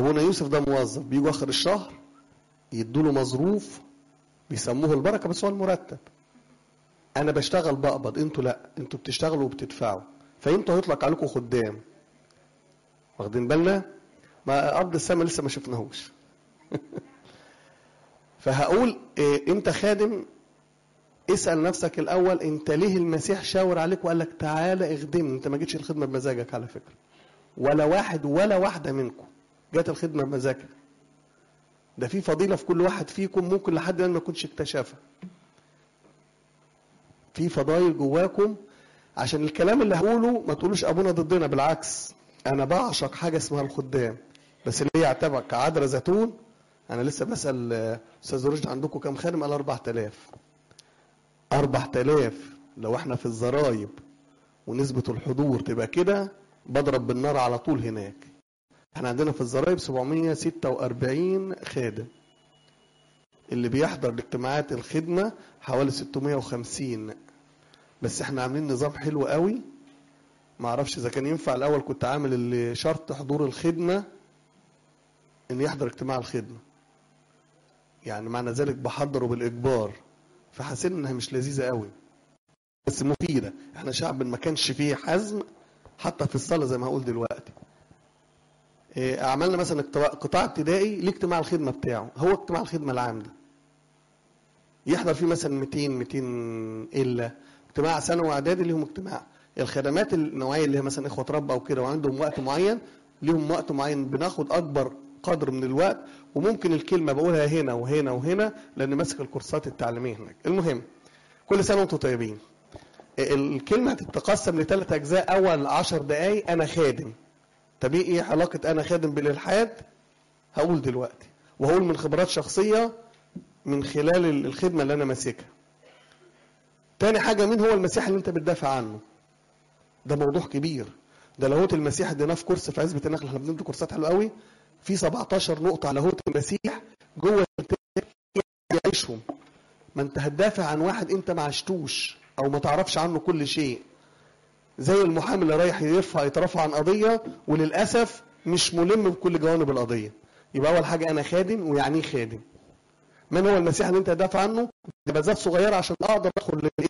ابونا يوسف ده موظف بيجوا اخر الشهر يدوا له مظروف بيسموه البركه بس هو المرتب انا بشتغل بقبض انتوا لا انتوا بتشتغلوا وبتدفعوا فانتوا هيطلق عليكم خدام واخدين بالنا ما ارض السماء لسه ما شفناهوش فهقول إيه انت خادم اسال نفسك الاول انت ليه المسيح شاور عليك وقال لك تعالى اخدمني انت ما جيتش الخدمه بمزاجك على فكره ولا واحد ولا واحده منكم جت الخدمه بمزاجها ده في فضيله في كل واحد فيكم ممكن لحد الان ما يكونش اكتشفها في فضايل جواكم عشان الكلام اللي هقوله ما تقولوش ابونا ضدنا بالعكس انا بعشق حاجه اسمها الخدام بس اللي يعتبر كعذرة زيتون انا لسه بسال آه، استاذ رشد عندكم كام خادم قال 4000 4000 لو احنا في الزرايب ونسبة الحضور تبقى كده بضرب بالنار على طول هناك احنا عندنا في الزرايب 746 خادم اللي بيحضر لاجتماعات الخدمة حوالي 650 بس احنا عاملين نظام حلو قوي ما اعرفش اذا كان ينفع الاول كنت عامل اللي شرط حضور الخدمة ان يحضر اجتماع الخدمة يعني معنى ذلك بحضره بالاجبار فحسيت انها مش لذيذة قوي بس مفيدة احنا شعب ما كانش فيه حزم حتى في الصلاة زي ما هقول دلوقتي إيه، عملنا مثلا اجتماع- قطاع ابتدائي ليه اجتماع الخدمة بتاعه هو اجتماع الخدمة العام ده يحضر فيه مثلا 200 200 الا اجتماع ثانوي واعدادي ليهم اجتماع الخدمات النوعيه اللي هي مثلا اخوه رب او كده وعندهم وقت معين ليهم وقت معين بناخد اكبر قدر من الوقت وممكن الكلمه بقولها هنا وهنا وهنا لان ماسك الكورسات التعليميه هناك المهم كل سنه وانتم طيبين الكلمه هتتقسم لثلاث اجزاء اول عشر دقائق انا خادم طب ايه ايه علاقه انا خادم بالالحاد هقول دلوقتي وهقول من خبرات شخصيه من خلال الخدمه اللي انا ماسكها تاني حاجه مين هو المسيح اللي انت بتدافع عنه ده موضوع كبير ده لاهوت المسيح اديناه في كورس في عزبه النخل احنا بندي كورسات حلوه قوي في 17 نقطه على لاهوت المسيح جوه الكتاب يعيشهم ما انت هتدافع عن واحد انت ما عشتوش او ما تعرفش عنه كل شيء زي المحامي اللي رايح يرفع يترفع عن قضيه وللاسف مش ملم بكل جوانب القضيه يبقى اول حاجه انا خادم ويعني ايه خادم من هو المسيح اللي انت تدافع عنه بذات صغيره عشان اقدر ادخل لل-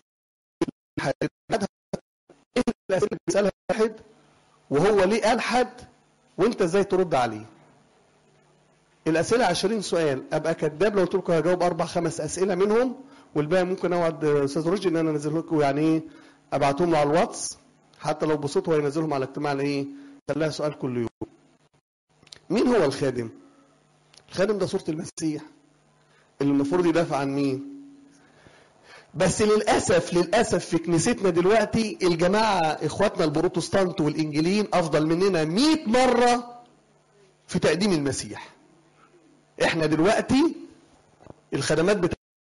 ايه الاسئله اللي بيسالها واحد وهو ليه الحد وانت ازاي ترد عليه الاسئله 20 سؤال ابقى كذاب لو قلت لكم هجاوب اربع خمس اسئله منهم والباقي ممكن اوعد استاذ رشدي ان انا انزل لكم يعني ايه ابعتهم له على الواتس حتى لو بصوت هو ينزلهم على الاجتماع الايه خليها سؤال كل يوم مين هو الخادم الخادم ده صوره المسيح اللي المفروض يدافع عن مين بس للاسف للاسف في كنيستنا دلوقتي الجماعه اخواتنا البروتستانت والانجيليين افضل مننا 100 مره في تقديم المسيح احنا دلوقتي الخدمات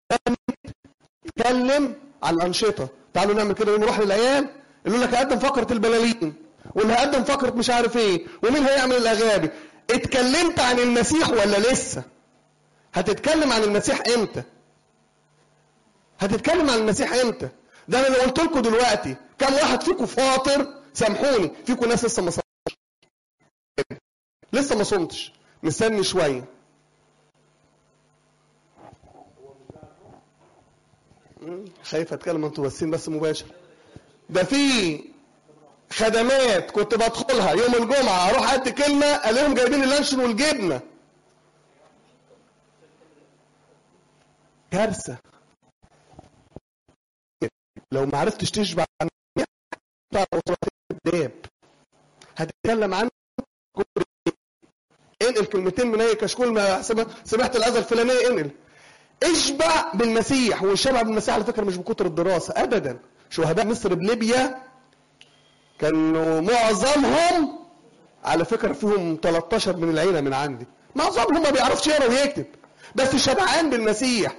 بتتكلم عن الانشطه تعالوا نعمل كده نروح للعيال يقول لك هقدم فقره البلالين واللي هقدم فقره مش عارف ايه ومين هيعمل الاغاني اتكلمت عن المسيح ولا لسه هتتكلم عن المسيح امتى هتتكلم عن المسيح امتى ده انا لو قلت لكم دلوقتي كم واحد فيكم فاطر سامحوني فيكم ناس لسه ما صمتش لسه ما صمتش مستني شويه مم، خايف اتكلم انتوا باسين بس مباشر ده في خدمات كنت بدخلها يوم الجمعه اروح ادي كلمه الاقيهم جايبين اللانشون والجبنه كارثه لو ما عرفتش تشبع عن كذاب هتتكلم عنه انقل كلمتين من اي كشكول ما سمع- سمعت الاذى الفلانيه انقل اشبع بالمسيح والشبع بالمسيح على فكره مش بكتر الدراسه ابدا شهداء مصر بليبيا كانوا معظمهم على فكره فيهم 13 من العيله من عندي معظمهم ما بيعرفش يقرا ويكتب بس شبعان بالمسيح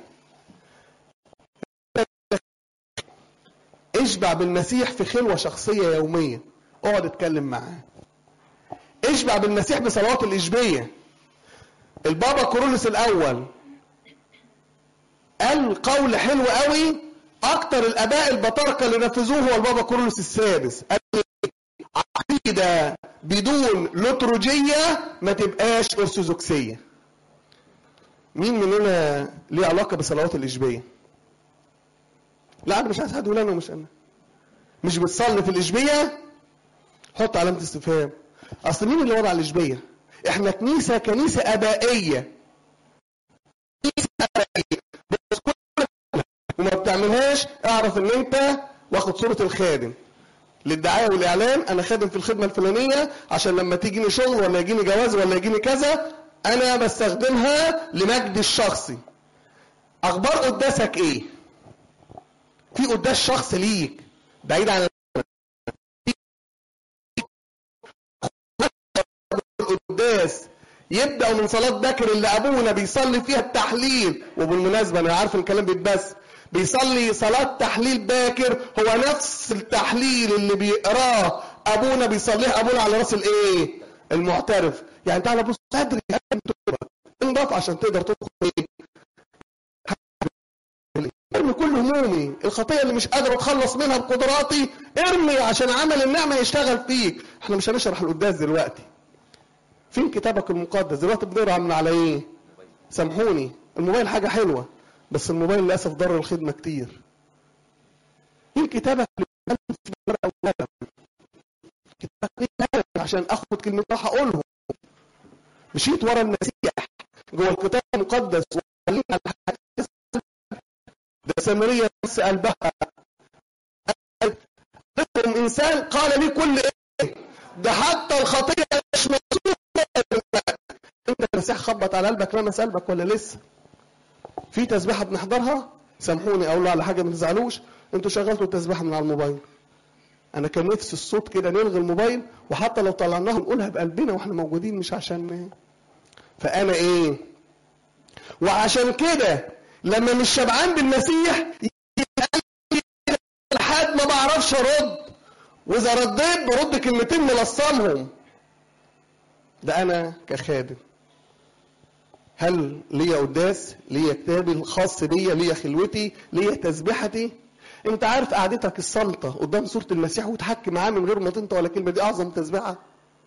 اشبع بالمسيح في خلوة شخصية يومية اقعد اتكلم معاه اشبع بالمسيح بصلوات الإشبية البابا كورولوس الأول قال قول حلو قوي أكتر الآباء البطاركة اللي نفذوه هو البابا كورولوس السادس قال عقيدة بدون لتروجية ما تبقاش أرثوذكسية مين مننا ليه علاقة بالصلوات الإشبية لا أنا مش عايز حد يقول أنا ومش أنا مش بتصلي في الإشبية حط علامة استفهام أصل مين اللي وضع الإشبية إحنا كنيسة كنيسة أبائية كنيسة أبائية بس كل وما بتعملهاش اعرف ان انت واخد صورة الخادم للدعاية والإعلان أنا خادم في الخدمة الفلانية عشان لما تيجيني شغل ولا يجيني جواز ولا يجيني كذا أنا بستخدمها لمجد الشخصي أخبار قداسك إيه؟ في قداس شخص ليك بعيد عن القداس يبدأ من صلاة بكر اللي أبونا بيصلي فيها التحليل وبالمناسبة أنا عارف الكلام بيتبث بيصلي صلاة تحليل باكر هو نفس التحليل اللي بيقراه أبونا بيصليه أبونا على راس الإيه؟ المعترف يعني تعالى بص أدري انضف عشان تقدر تدخل إيه؟ ارمي كل همومي الخطيه اللي مش قادر اتخلص منها بقدراتي ارمي عشان عمل النعمه يشتغل فيك احنا مش هنشرح القداس دلوقتي فين كتابك المقدس دلوقتي بنقرا من على ايه سامحوني الموبايل حاجه حلوه بس الموبايل للاسف ضر الخدمه كتير فين كتابك اللي في ورقه وقلم كتابك إيه عشان اخد كلمه راح اقولهم مشيت ورا المسيح جوه الكتاب المقدس وقال على الحاجات ده سامرية بس قلبها لكم إنسان قال لي كل إيه ده حتى الخطية مش مسؤولة أنت المسيح خبط على قلبك لمس قلبك ولا لسه في تسبيحة بنحضرها سامحوني أقول له على حاجة ما تزعلوش أنتوا شغلتوا التسبيحة من على الموبايل أنا كان نفسي الصوت كده نلغي الموبايل وحتى لو طلعناها نقولها بقلبنا وإحنا موجودين مش عشان فأنا إيه وعشان كده لما مش شبعان بالمسيح لحد ما بعرفش ارد واذا رديت برد كلمتين ملصمهم ده انا كخادم هل ليا قداس ليا كتابي الخاص بيا ليا خلوتي ليا تسبيحتي انت عارف قعدتك السلطة قدام صورة المسيح وتحكي معاه من غير ما تنطق ولا كلمة دي اعظم تسبيحة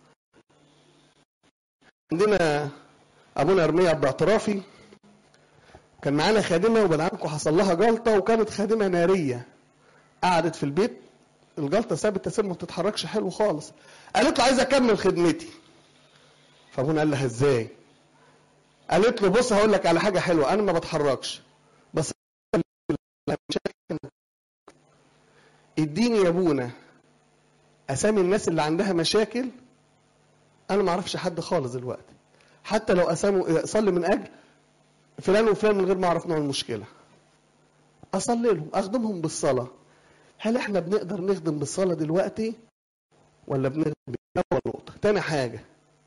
عندنا ابونا ارميا باعترافي كان معانا خادمة وبلعنكم حصل لها جلطة وكانت خادمة نارية قعدت في البيت الجلطة سابت تسيب ما بتتحركش حلو خالص قالت له عايز اكمل خدمتي فابونا قال لها ازاي قالت له بص هقول لك على حاجة حلوة انا ما بتحركش بس اديني يا ابونا اسامي الناس اللي عندها مشاكل انا ما اعرفش حد خالص دلوقتي حتى لو اسامه صلي من اجل فلان وفلان من غير ما اعرف نوع المشكله اصلي لهم اخدمهم بالصلاه هل احنا بنقدر نخدم بالصلاه دلوقتي ولا بنخدم اول نقطه تاني حاجه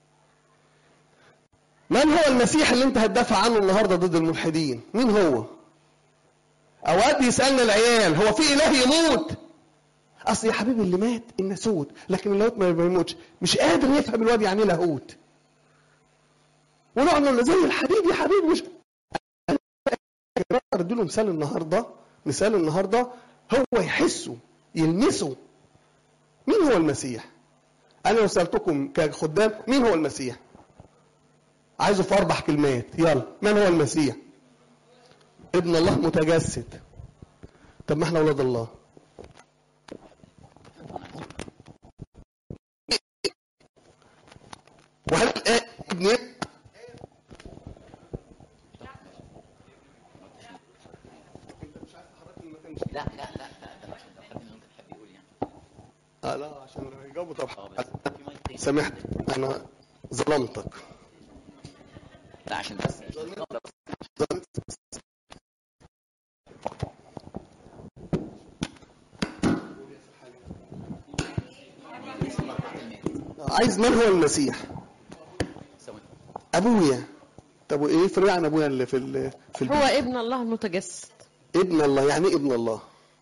من هو المسيح اللي انت هتدافع عنه النهارده ضد الملحدين مين هو اوقات بيسالنا العيال هو في اله يموت اصل يا حبيبي اللي مات الناسوت لكن اللاهوت ما بيموتش مش قادر يفهم الواد يعني ايه لاهوت ونقعد نقول زي الحبيب يا حبيبي مش ادي له مثال النهارده مثال النهارده هو يحسه يلمسه مين هو المسيح انا لو سالتكم كخدام مين هو المسيح عايزه في اربع كلمات يلا من هو المسيح ابن الله متجسد طب ما احنا اولاد الله وهل ابن لا لا لا لا عشان لو حد منهم بيحب يقول يعني اه لا عشان يجاوبوا اه طبعا بس في مايك تاني سامحت انا ظلمتك لا عشان بس عشان الكاميرا بس. عايز من هو المسيح ثواني. ابويا طب وايه فرق عن ابويا اللي في ال- في هو البيت ابن الله المتجسد ابن الله يعني ايه ابن الله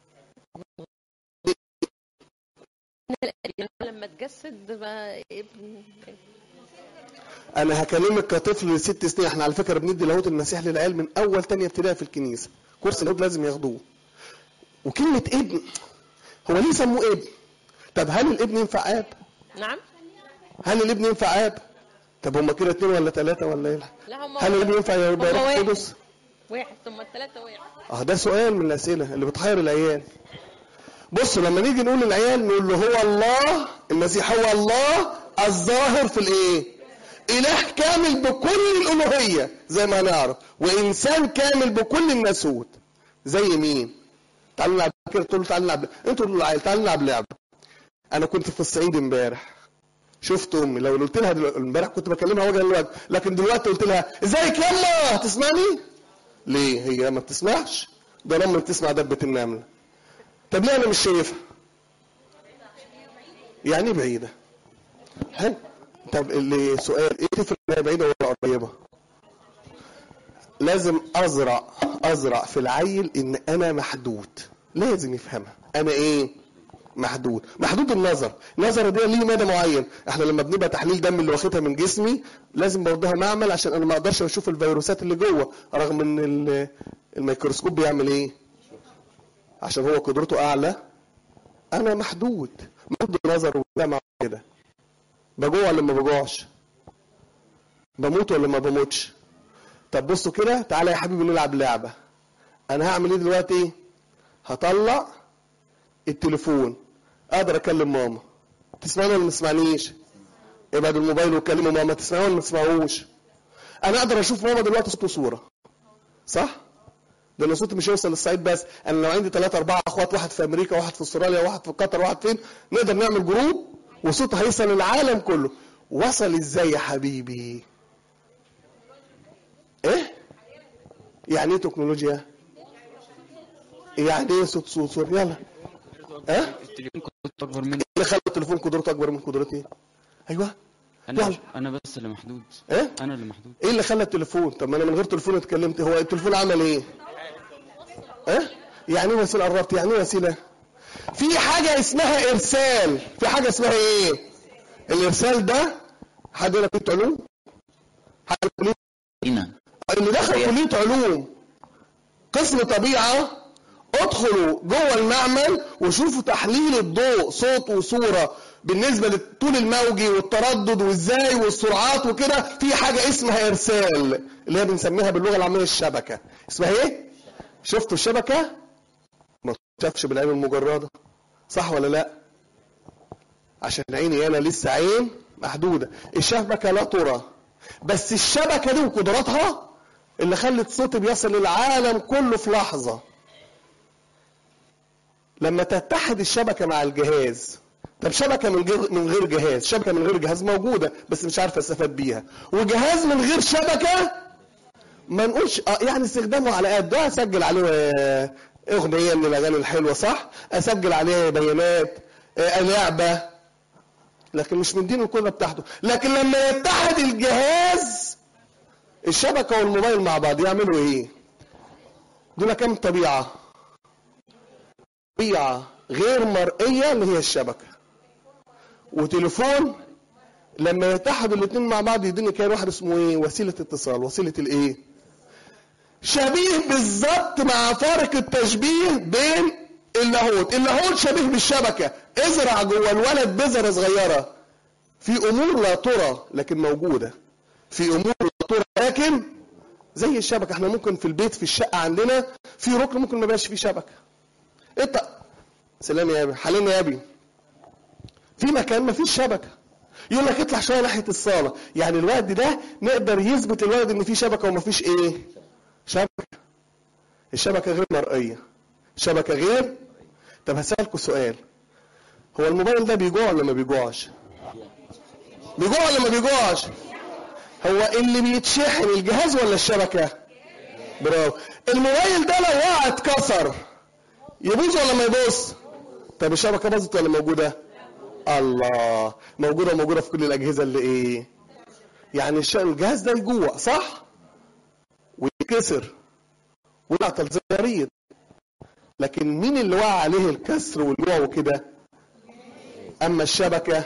لما تجسد بقى ابن انا هكلمك كطفل ست سنين احنا على فكره بندي لاهوت المسيح للعيال من اول تانية ابتدائي في الكنيسه كورس اللاهوت لازم ياخدوه وكلمه ابن هو ليه سموه ابن طب هل الابن ينفع اب نعم هل الابن ينفع اب طب هم كده اتنين ولا ثلاثه ولا ايه لا هم هل الابن ينفع يبقى هم روح واحد. القدس واحد ثم الثلاثة واحد اه ده سؤال من الاسئله اللي بتحير العيال بصوا لما نيجي نقول للعيال نقول له هو الله المسيح هو الله الظاهر في الايه اله كامل بكل الالوهيه زي ما هنعرف وانسان كامل بكل الناسوت زي مين تعالوا نلعب كده تقول له تعالوا نلعب انتوا تقولوا للعيال تعالوا نلعب لعبه انا كنت في الصعيد امبارح شفت امي لو قلت لها دلوقتي- امبارح كنت بكلمها وجها لوجه لكن دلوقتي قلت لها ازيك يلا تسمعني ليه هي ما بتسمعش ده لما بتسمع دبة النملة طب ليه انا مش شايفها يعني إيه بعيدة حلو طب اللي سؤال ايه تفرق إن هي بعيدة ولا قريبة لازم ازرع ازرع في العيل ان انا محدود لازم يفهمها انا ايه محدود محدود النظر النظر ده ليه مدى معين احنا لما بنبقى تحليل دم اللي واخدها من جسمي لازم بوديها معمل عشان انا ما اقدرش اشوف الفيروسات اللي جوه رغم ان ال- الميكروسكوب بيعمل ايه عشان هو قدرته اعلى انا محدود محدود النظر والسمع كده بجوع ولا ما بجوعش بموت ولا ما بموتش طب بصوا كده تعالى يا حبيبي نلعب لعبه انا هعمل ايه دلوقتي هطلع التليفون اقدر اكلم ماما تسمعني ولا ما تسمعنيش ابعد الموبايل وكلموا ماما تسمعوا ولا ما تسمعوش انا اقدر اشوف ماما دلوقتي صوت وصوره صح ده انا صوتي مش هيوصل للصعيد بس انا لو عندي ثلاثة أربعة اخوات واحد في امريكا واحد في استراليا واحد في قطر واحد فين نقدر نعمل جروب وصوته هيوصل للعالم كله وصل ازاي يا حبيبي ايه يعني ايه تكنولوجيا يعني ايه صوت صوت صوت يلا ها التليفون كنت اكبر مني اللي خلى التليفون قدرته اكبر من قدرتي ايوه انا يلا. انا بس اللي محدود ايه انا اللي محدود ايه اللي خلى التليفون طب ما انا من غير تليفون اتكلمت هو التليفون عمل ايه ايه يعني ايه وسيله قربت يعني ايه وسيله في حاجه اسمها ارسال في حاجه اسمها ايه الارسال ده حد يقول لك كليه علوم حد يقول هنا اللي دخل كليه علوم قسم طبيعه ادخلوا جوه المعمل وشوفوا تحليل الضوء صوت وصوره بالنسبه للطول الموجي والتردد وازاي والسرعات وكده في حاجه اسمها ارسال اللي هي بنسميها باللغه العاميه الشبكه اسمها ايه شفتوا الشبكه ما شافش بالعين المجرده صح ولا لا عشان عيني انا لسه عين محدوده الشبكه لا ترى بس الشبكه دي وقدراتها اللي خلت صوتي بيصل للعالم كله في لحظه لما تتحد الشبكه مع الجهاز طب شبكه من غير من غير جهاز شبكه من غير جهاز موجوده بس مش عارف استفاد بيها وجهاز من غير شبكه ما نقولش آه يعني استخدامه على قد ده اسجل عليه آه، اغنيه من الاغاني الحلوه صح اسجل عليه بيانات آه، لعبه لكن مش من دين القدره بتاعته لكن لما يتحد الجهاز الشبكه والموبايل مع بعض يعملوا ايه دول كام طبيعه طبيعه غير مرئيه اللي هي الشبكه وتليفون لما يتحدوا الاثنين مع بعض يديني كائن واحد اسمه ايه وسيله اتصال وسيله الايه شبيه بالظبط مع فارق التشبيه بين اللاهوت اللاهوت شبيه بالشبكه ازرع جوه الولد بذره صغيره في امور لا ترى لكن موجوده في امور لا ترى لكن زي الشبكه احنا ممكن في البيت في الشقه عندنا في ركن ممكن ما يبقاش فيه شبكه انت سلام يا ابي حالنا يا ابي في مكان ما فيش شبكه يقول لك اطلع شويه ناحيه الصاله يعني الوقت ده نقدر يثبت الولد ان في شبكه وما فيش ايه شبكه الشبكه غير مرئيه شبكه غير طب هسالكوا سؤال هو الموبايل ده بيجوع ولا ما بيجوعش بيجوع ولا ما بيجوعش هو اللي بيتشحن الجهاز ولا الشبكه برافو الموبايل ده لو وقع اتكسر يبوظ ولا ما يبوظ طب الشبكه باظت ولا موجوده الله موجوده موجوده في كل الاجهزه اللي ايه يعني الش- الجهاز ده يجوع صح ويتكسر ويعطل زي المريض لكن مين اللي وقع عليه الكسر والجوع وكده اما الشبكه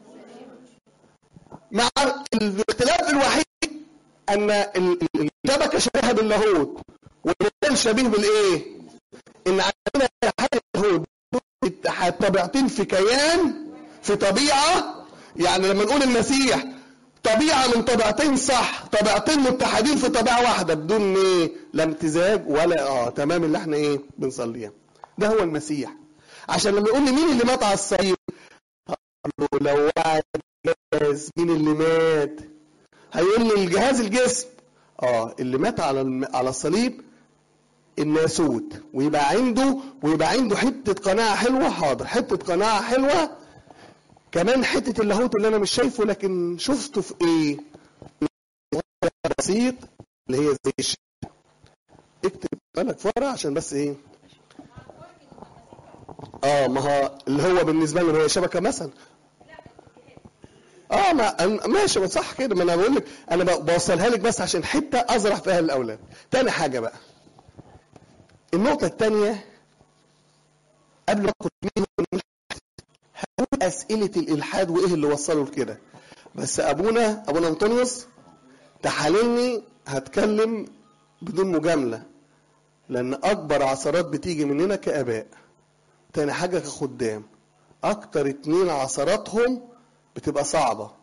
مع الاختلاف الوحيد ان ال- ال- الشبكه شبيهه باللاهوت والموبايل شبيه بالايه ان عندنا حاجه اللاهوت اتحاد طبيعتين في كيان في طبيعه يعني لما نقول المسيح طبيعة من طبيعتين صح طبيعتين متحدين في طبيعة واحدة بدون ايه لا امتزاج ولا اه تمام اللي احنا ايه بنصليها ده هو المسيح عشان لما يقول لي مين اللي مات على الصليب أقول له لو واحد جهاز مين اللي مات هيقول لي الجهاز الجسم اه اللي مات على الم... على الصليب الناسوت ويبقى عنده ويبقى عنده حته قناعه حلوه حاضر حته قناعه حلوه كمان حته اللاهوت اللي انا مش شايفه لكن شفته في ايه بسيط اللي هي زي الش... اكتب بالك فرع عشان بس ايه اه ما هو اللي هو بالنسبه لنا هي شبكه مثلا اه ما أنا- ماشي ما صح كده ما انا بقول لك انا ب- بوصلها لك بس عشان حته ازرع فيها للاولاد تاني حاجه بقى النقطه الثانيه قبل ما ادخل مين هو الملحد هقول اسئله الالحاد وايه اللي وصله لكده بس ابونا ابونا انطونيوس تحاللني هتكلم بدون مجامله لان اكبر عثرات بتيجي مننا كاباء تاني حاجه كخدام اكتر اتنين عثراتهم بتبقى صعبه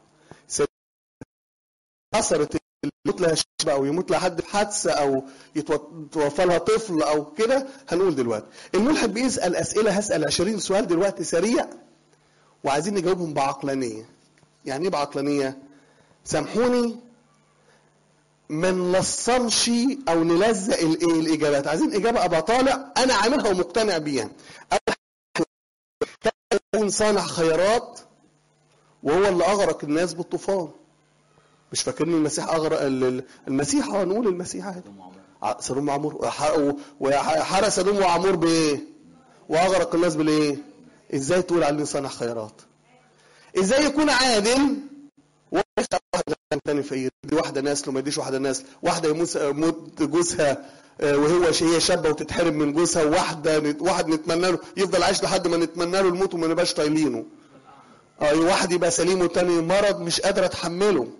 عثرت اللي يموت لها شاب او يموت لها حد في حادثه او يتو- يتوفى لها طفل او كده هنقول دلوقتي الملحد بيسال اسئله هسال 20 سؤال دلوقتي سريع وعايزين نجاوبهم بعقلانيه يعني ايه بعقلانيه سامحوني ما نلصمش او نلزق الايه الاجابات عايزين اجابه ابقى طالع انا عاملها ومقتنع بيها أول حاجة، كان يكون صانع خيرات وهو اللي اغرق الناس بالطوفان مش فاكرين المسيح اغرق ال- ال- المسيح اه نقول المسيح عادي ع- سدوم وعمور وح- و- وحرق سدوم وعمور بايه واغرق الناس بالايه ازاي تقول عليه صانع خيرات ازاي يكون عادل واحد واحد تاني فقير دي واحده ناس ما يديش واحده ناس واحده يموت يموت جوزها آه، وهو ش- هي شابه وتتحرم من جوزها وواحده نت- واحد نتمنى له يفضل عايش لحد ما نتمنى له الموت وما نبقاش طايلينه اه واحد يبقى سليم والتاني مرض مش قادر اتحمله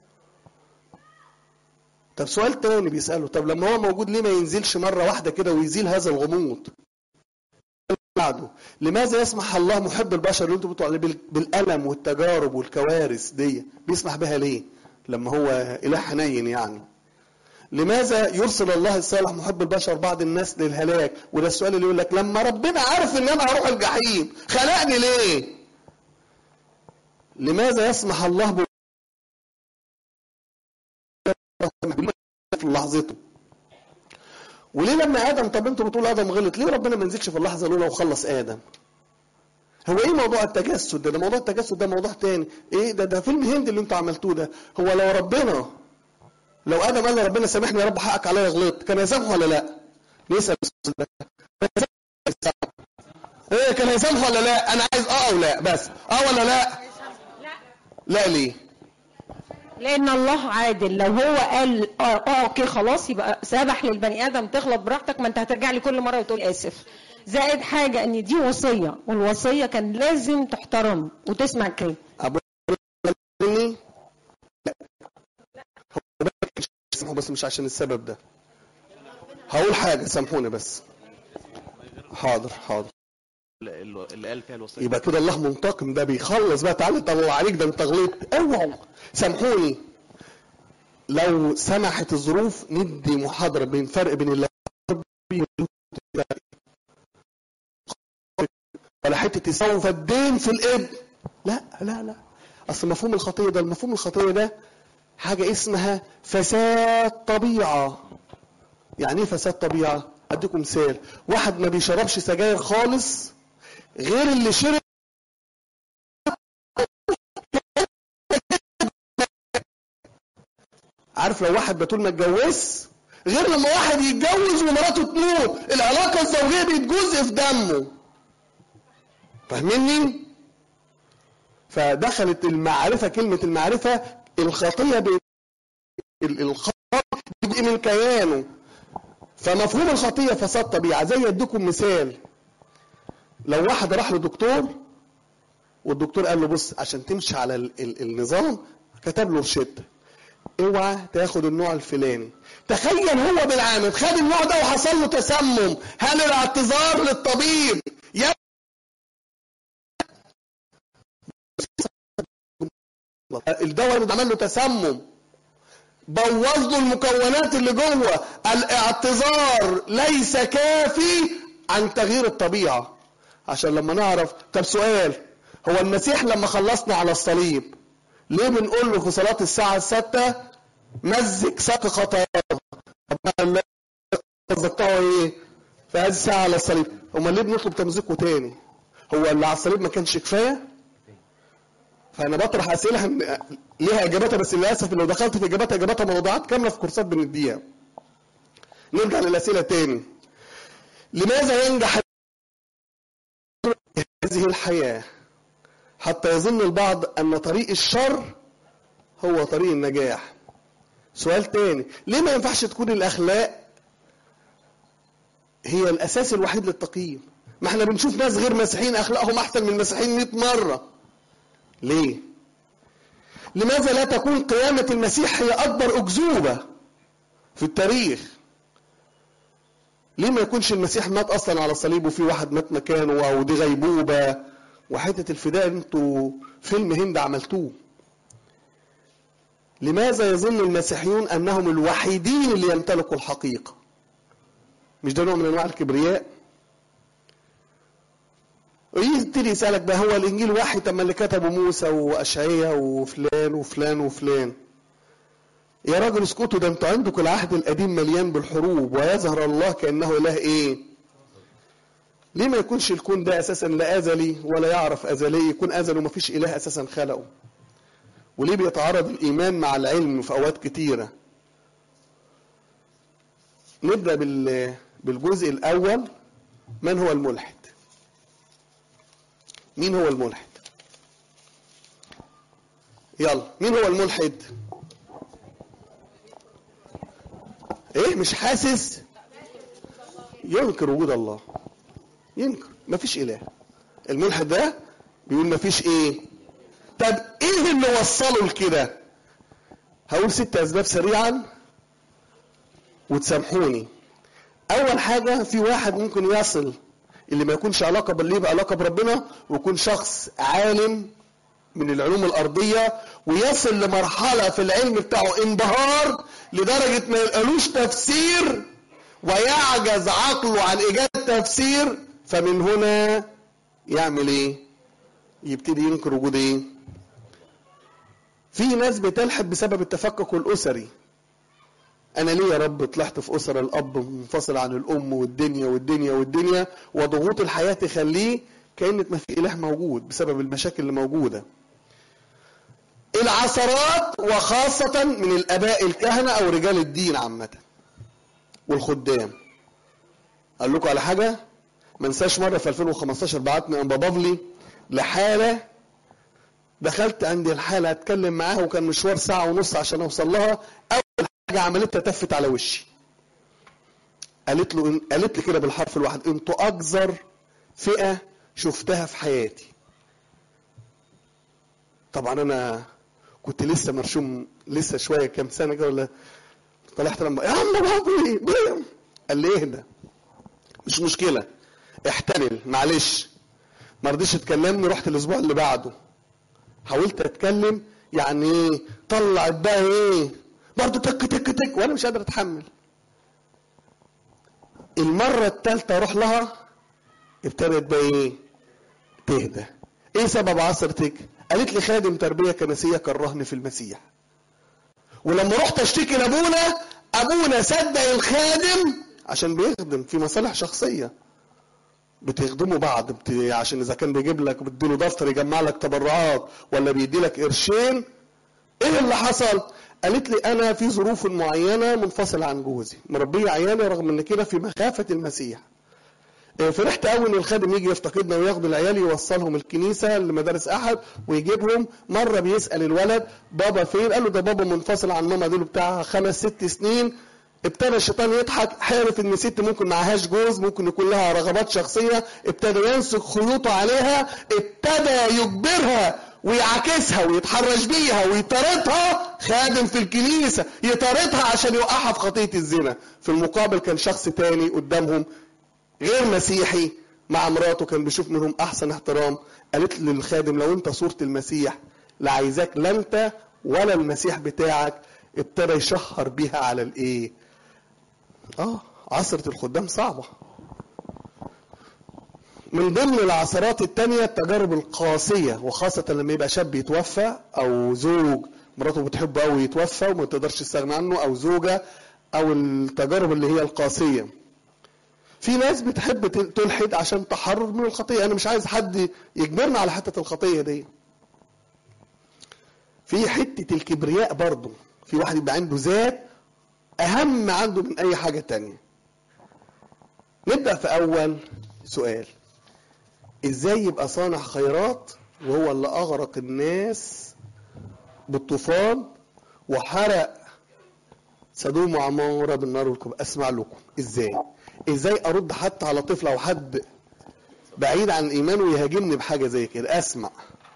طب سؤال تاني بيسأله طب لما هو موجود ليه ما ينزلش مرة واحدة كده ويزيل هذا الغموض بعده لماذا يسمح الله محب البشر اللي انتم بتقولوا عليه بال- بالألم والتجارب والكوارث دي بيسمح بها ليه لما هو إله حنين يعني لماذا يرسل الله الصالح محب البشر بعض الناس للهلاك وده السؤال اللي يقول لك لما ربنا عارف ان انا هروح الجحيم خلقني ليه لماذا يسمح الله ب... في لحظته وليه لما ادم طب انتوا بتقولوا ادم غلط ليه ربنا ما نزلش في اللحظه الاولى وخلص ادم هو ايه موضوع التجسد ده, ده موضوع التجسد ده موضوع تاني ايه ده ده فيلم هندي اللي انتوا عملتوه ده هو لو ربنا لو ادم قال لربنا سامحني يا رب حقك عليا غلطت كان هيسامحه ولا لا نسال السؤال ده كان هيسامحه. ايه كان هيسامحه ولا لا انا عايز اه او لا بس اه ولا لا لا ليه لان الله عادل لو هو قال اه اه اوكي خلاص يبقى سامح للبني ادم تغلط براحتك ما انت هترجع لي كل مره وتقول اسف زائد حاجه ان دي وصيه والوصيه كان لازم تحترم وتسمع الكلام ابو مني لا هو مش سامحه بس مش عشان السبب ده هقول حاجه سامحوني بس حاضر حاضر اللي اللي قال فيها الوصيه يبقى كده الله منتقم ده بيخلص بقى تعالى طلع عليك ده انت غلطت اوعوا سامحوني لو سمحت الظروف ندي محاضره بين فرق بين الله ولا حته سوف الدين في الابن لا لا لا اصل مفهوم الخطيه ده المفهوم الخطيه ده حاجه اسمها فساد طبيعه يعني ايه فساد طبيعه اديكم مثال واحد ما بيشربش سجاير خالص غير اللي شرب عارف لو واحد بتقول ما اتجوزش غير لما واحد يتجوز ومراته تموت العلاقه الزوجيه بيتجزء في دمه فاهميني فدخلت المعرفه كلمه المعرفه الخطيه ب... ال- الخطأ جزء من كيانه فمفهوم الخطيه فساد طبيعه زي اديكم مثال لو واحد راح لدكتور والدكتور قال له بص عشان تمشي على ال ال النظام كتب له روشته اوعى تاخد النوع الفلاني تخيل هو بالعامل خد النوع ده وحصل له تسمم هل الاعتذار للطبيب يا الدواء اللي عمل له تسمم بوظ له المكونات اللي جوه الاعتذار ليس كافي عن تغيير الطبيعه عشان لما نعرف طب سؤال هو المسيح لما خلصنا على الصليب ليه بنقول له في صلاه الساعه السادسه مزق ساق خطاياه طب مزقته ايه في هذه الساعه على الصليب امال ليه بنطلب تمزيقه تاني هو اللي على الصليب ما كانش كفايه فانا بطرح اسئله هن- ليها اجاباتها بس للاسف لو دخلت في اجاباتها اجاباتها موضوعات كامله في كورسات بنديها نرجع للاسئله تاني لماذا ينجح هذه الحياه حتى يظن البعض ان طريق الشر هو طريق النجاح سؤال تاني ليه ما ينفعش تكون الاخلاق هي الاساس الوحيد للتقييم ما احنا بنشوف ناس غير مسيحيين اخلاقهم احسن من المسيحيين 100 مره ليه لماذا لا تكون قيامة المسيح هي أكبر أكذوبة في التاريخ ليه ما يكونش المسيح مات أصلا على الصليب وفي واحد مات مكانه أو دي غيبوبة وحتة الفداء انتوا فيلم هند عملتوه لماذا يظن المسيحيون أنهم الوحيدين اللي يمتلكوا الحقيقة مش ده نوع من أنواع الكبرياء ويبتدي يسألك بقى هو الإنجيل واحد طب ما اللي كتبه موسى وأشعياء وفلان وفلان وفلان يا راجل اسكتوا ده انتوا عندكم العهد القديم مليان بالحروب ويظهر الله كأنه إله إيه؟ ليه ما يكونش الكون ده أساسا لا أزلي ولا يعرف أزلي يكون أزلي ومفيش إله أساسا خلقه؟ وليه بيتعارض الإيمان مع العلم في أوقات كتيرة؟ نبدأ بال- بالجزء الأول من هو الملحد؟ مين هو الملحد يلا مين هو الملحد ايه مش حاسس ينكر وجود الله ينكر مفيش اله الملحد ده بيقول مفيش ايه طب ايه اللي وصله لكده هقول ست اسباب سريعا وتسامحوني اول حاجه في واحد ممكن يصل اللي ما يكونش علاقه بالليه بعلاقه بربنا ويكون شخص عالم من العلوم الارضيه ويصل لمرحله في العلم بتاعه انبهار لدرجه ما يلقالوش تفسير ويعجز عقله عن ايجاد تفسير فمن هنا يعمل ايه؟ يبتدي ينكر وجود ايه؟ في ناس بتلحد بسبب التفكك الاسري انا ليه يا رب طلعت في اسر الاب منفصل عن الام والدنيا والدنيا والدنيا وضغوط الحياه تخليه كانت ما في اله موجود بسبب المشاكل اللي موجوده العثرات وخاصة من الآباء الكهنة أو رجال الدين عامة والخدام أقول لكم على حاجة ما انساش مرة في 2015 بعتني أنبا بافلي لحالة دخلت عند الحالة أتكلم معاها وكان مشوار ساعة ونص عشان أوصل لها أول حاجة عملتها تفت على وشي قالت له قالت لي كده بالحرف الواحد انتوا أقذر فئة شفتها في حياتي طبعا أنا كنت لسه مرشوم لسه شوية كام سنة كده ولا طلعت لما يا عم بابي بيم قال لي اهدى مش مشكلة احتمل معلش ما رضيش تكلمني رحت الاسبوع اللي بعده حاولت اتكلم يعني ايه طلعت بقى ايه برضه تك تك تك وانا مش قادر اتحمل المرة الثالثة اروح لها ابتدت بقى ايه تهدى ايه سبب عثرتك قالت لي خادم تربية كنسية كرهني في المسيح ولما رحت اشتكي لابونا ابونا صدق الخادم عشان بيخدم في مصالح شخصيه بتخدموا بعض بت... عشان اذا كان بيجيب لك بتديله دفتر يجمع لك تبرعات ولا بيدي لك قرشين ايه اللي حصل قالت لي انا في ظروف معينه منفصل عن جوزي مربيه عيالي رغم ان كده في مخافه المسيح إيه، فرحت قوي ان الخادم يجي يفتقدنا وياخد العيال يوصلهم الكنيسه لمدارس احد ويجيبهم مره بيسال الولد بابا فين قال له ده بابا منفصل عن ماما دول بتاع خمس ست سنين ابتدى الشيطان يضحك عارف ان ست ممكن معهاش جوز ممكن يكون لها رغبات شخصيه ابتدى ينسك خيوطه عليها ابتدى يجبرها ويعاكسها ويتحرش بيها ويطاردها خادم في الكنيسه يطاردها عشان يوقعها في خطيه الزنا في المقابل كان شخص تاني قدامهم غير مسيحي مع مراته كان بيشوف منهم احسن احترام قالت للخادم لو انت صورة المسيح لا عايزاك لا انت ولا المسيح بتاعك ابتدى يشهر بيها على الايه اه عصرة الخدام صعبة من ضمن العثرات التانية التجارب القاسية وخاصة لما يبقى شاب يتوفى أو زوج مراته بتحبه أوي يتوفى وما تقدرش تستغنى عنه أو زوجة أو التجارب اللي هي القاسية في ناس بتحب تلحد عشان تحرر من الخطية أنا مش عايز حد يجبرنا على حتة الخطية دي في حتة الكبرياء برضه في واحد يبقى عنده ذات أهم عنده من أي حاجة تانية نبدأ في أول سؤال ازاي يبقى صانع خيرات وهو اللي اغرق الناس بالطوفان وحرق سدوم وعمارة بالنار والكبر اسمع لكم ازاي ازاي ارد حتى على طفل او حد بعيد عن الايمان ويهاجمني بحاجه زي كده اسمع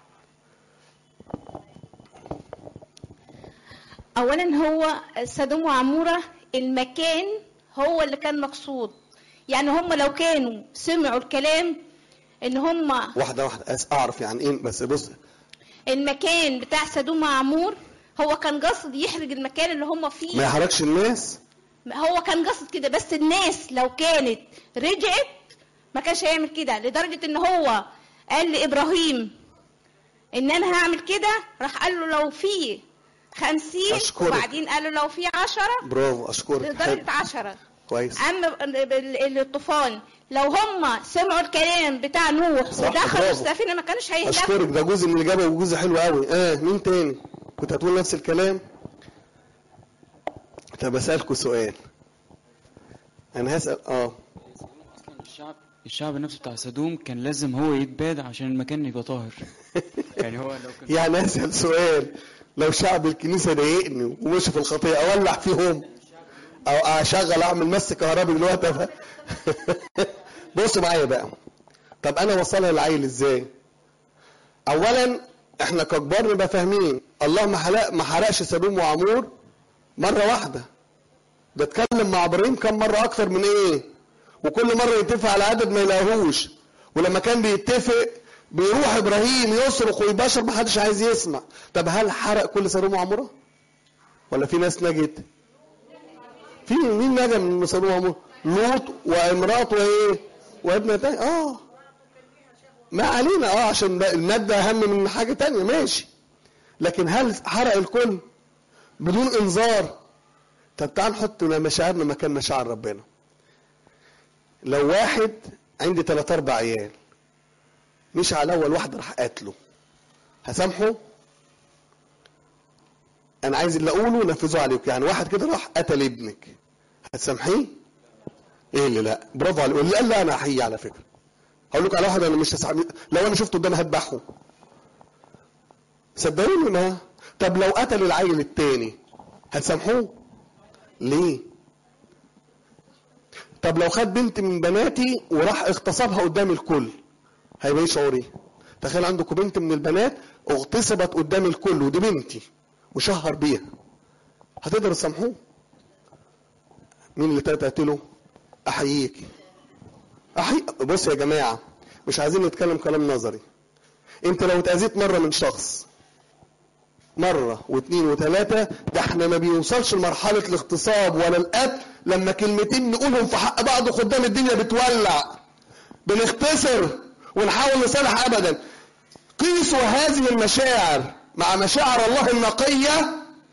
اولا هو سدوم وعموره المكان هو اللي كان مقصود يعني هم لو كانوا سمعوا الكلام ان هم واحده واحده أس- اعرف يعني ايه بس بص المكان بتاع سدوم وعمور هو كان قصد يحرج المكان اللي هم ما فيه يحركش الناس هو كان قصد كده بس الناس لو كانت رجعت ما كانش هيعمل كده لدرجة ان هو قال لابراهيم ان انا هعمل كده راح قال له لو في خمسين أشكرك. وبعدين قال له لو في عشرة برافو اشكرك حلو. لدرجة عشرة كويس اما ال- ال- الطوفان لو هم سمعوا الكلام بتاع نوح صح، ودخلوا برافو. السفينة ما كانوش هيهلكوا اشكرك ده جزء من الاجابه وجزء حلو قوي اه مين تاني كنت هتقول نفس الكلام طب اسالكوا سؤال انا هسال اه اصلا الشعب الشعب نفسه بتاع سدوم كان لازم هو يتباد عشان المكان يبقى طاهر يعني هو لو كان يعني اسال سؤال لو شعب الكنيسه ضايقني ومشي في الخطيه اولع فيهم او اشغل اعمل مس كهربي دلوقتي ف... بصوا معايا بقى طب انا وصلها للعيل ازاي اولا احنا ككبار نبقى فاهمين الله ما حرق ما حرقش سدوم وعمور مره واحده ده اتكلم مع ابراهيم كم مره اكتر من ايه وكل مره يتفق على عدد ما يلاقوهوش ولما كان بيتفق بيروح ابراهيم يصرخ ويبشر ما حدش عايز يسمع طب هل حرق كل سدوم وعموره ولا في ناس نجت في مين نجا من سدوم وعموره لوط وامراته وايه وابنتين اه ما علينا اه عشان بقى الماده اهم من حاجه تانية ماشي لكن هل حرق الكل بدون انذار طب تعال نحط مشاعرنا مكان مشاعر ربنا لو واحد عندي ثلاث اربع عيال مش على اول واحده راح قاتله هسامحه انا عايز اللي اقوله نفذه عليك يعني واحد كده راح قتل ابنك هتسامحيه ايه اللي لا برافو عليك واللي قال لا انا هحييه على فكره هقول لكم على واحد انا مش هسامح لو انا شفته قدامي هذبحه صدقوني ما طب لو قتل العيل التاني هتسامحوه ليه طب لو خد بنت من بناتي وراح اغتصبها قدام الكل هيبقى ايه شعوري تخيل عندكم بنت من البنات اغتصبت قدام الكل ودي بنتي وشهر بيها هتقدر تسامحوه مين اللي تقتله احييكي أحي... بص يا جماعه مش عايزين نتكلم كلام نظري انت لو اتاذيت مره من شخص مرة واثنين وثلاثة ده احنا ما بيوصلش لمرحلة الاغتصاب ولا القتل لما كلمتين نقولهم في حق بعض قدام الدنيا بتولع بنختصر ونحاول نصالح ابدا قيسوا هذه المشاعر مع مشاعر الله النقية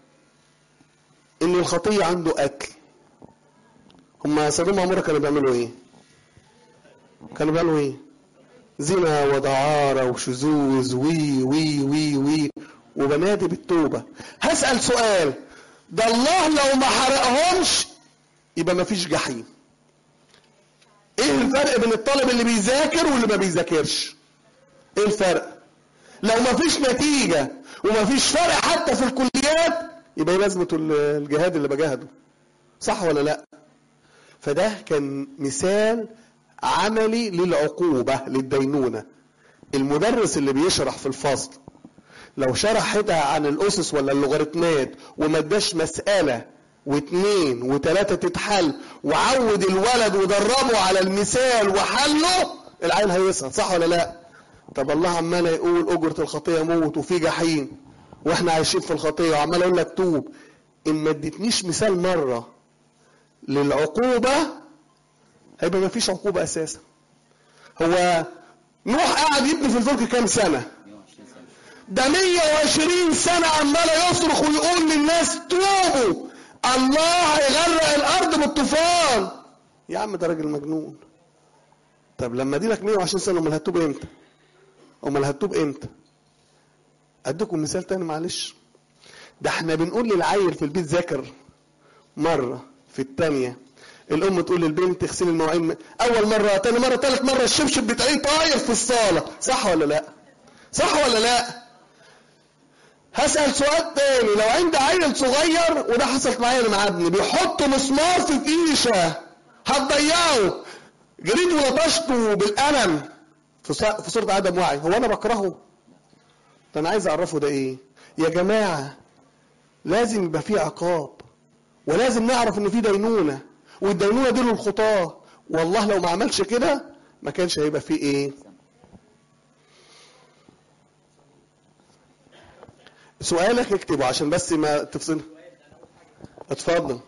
ان الخطية عنده قتل هم سدوم وعمورة كانوا بيعملوا ايه كانوا بيعملوا ايه زنا ودعارة وشذوذ وي وي وي وي وبنادي بالتوبة هسأل سؤال ده الله لو ما حرقهمش يبقى ما فيش جحيم ايه الفرق بين الطالب اللي بيذاكر واللي ما بيذاكرش ايه الفرق لو ما فيش نتيجة وما فيش فرق حتى في الكليات يبقى ايه لازمة الجهاد اللي بجاهده صح ولا لا فده كان مثال عملي للعقوبة للدينونة المدرس اللي بيشرح في الفصل لو شرح حتة عن الأسس ولا اللوغاريتمات وما اداش مسألة واثنين وثلاثة تتحل وعود الولد ودربه على المثال وحله العيل هيسقط صح ولا لا؟ طب الله عمال يقول اجره الخطيه موت وفي جحيم واحنا عايشين في الخطيه وعمال اقول لك توب ان ما اديتنيش مثال مره للعقوبه هيبقى ما فيش عقوبه اساسا هو نوح قاعد يبني في الفلك كام سنه ده 120 سنة عمال يصرخ ويقول للناس توبوا الله هيغرق الأرض بالطوفان يا عم ده راجل مجنون طب لما دي لك 120 سنة أمال هتوب إمتى؟ أمال هتوب إمتى؟ أديكم مثال تاني معلش ده احنا بنقول للعيل في البيت ذاكر مرة في الثانية الأم تقول للبنت اغسلي المواعين أول مرة تاني مرة تالت مرة الشبشب بتاعي طاير في الصالة صح ولا لا؟ صح ولا لا؟ هسأل سؤال تاني لو عندي عيل صغير وده حصلت معايا انا مع ابني بيحط مسمار في فيشه هتضيعه جريت ولطشته بالقلم في ص- في سوره ادم وعي هو انا بكرهه ده انا عايز اعرفه ده ايه يا جماعه لازم يبقى في عقاب ولازم نعرف ان في دينونه والدينونه دي للخطاه والله لو ما عملش كده ما كانش هيبقى فيه ايه سؤالك اكتبه عشان بس ما تفصل اتفضل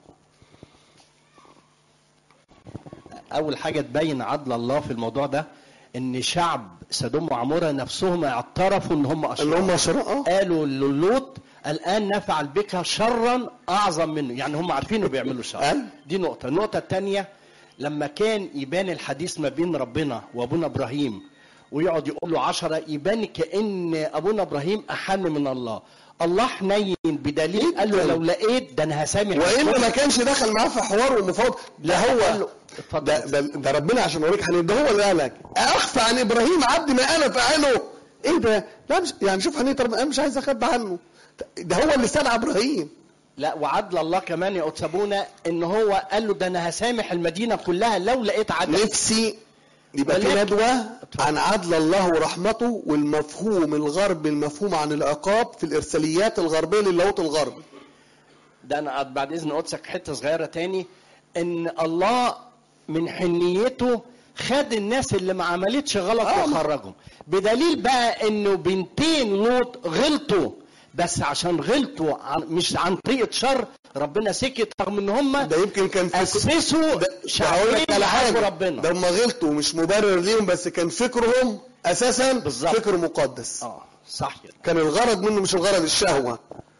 اول حاجه تبين عدل الله في الموضوع ده ان شعب سدوم وعموره نفسهم اعترفوا ان هم ان اشرار هم شراء قالوا للوط الان نفعل بك شرا اعظم منه يعني هم عارفين انه بيعملوا شر أيوة. دي نقطه النقطه الثانيه لما كان يبان الحديث ما بين ربنا وابونا ابراهيم ويقعد يقول له عشرة يبان كأن أبونا إبراهيم أحن من الله الله حنين بدليل قال له لو لقيت ده أنا هسامح والا ما كانش دخل معاه في حوار ومفاوض ده قال هو له اتفضل ده, ده, ده ربنا عشان اوريك حنين ده هو اللي قالك اخفى عن ابراهيم عبد ما انا فاعله ايه ده لا مش يعني شوف حنين ربنا انا مش عايز اخبي عنه ده هو اللي استدعى ابراهيم لا وعدل الله كمان يا أتسابونا ان هو قال له ده انا هسامح المدينه كلها لو لقيت عدل نفسي يبقى في ولكن- ندوة عن عدل الله ورحمته والمفهوم الغربي المفهوم عن العقاب في الإرساليات الغربية للاهوت الغربي ده انا بعد اذن قدسك حته صغيره تاني ان الله من حنيته خد الناس اللي ما عملتش غلط آه. وخرجهم بدليل بقى انه بنتين لوط غلطوا بس عشان غلطوا عن مش عن طريقه شر ربنا سكت رغم ان هم ده يمكن كان في اسسوا ده ده هقول لك شعبين على يحبوا حاجة ربنا ده هم غلطوا مش مبرر ليهم بس كان فكرهم أساسا بالظبط. فكر مقدس اه صح كده كان الغرض منه مش الغرض الشهوة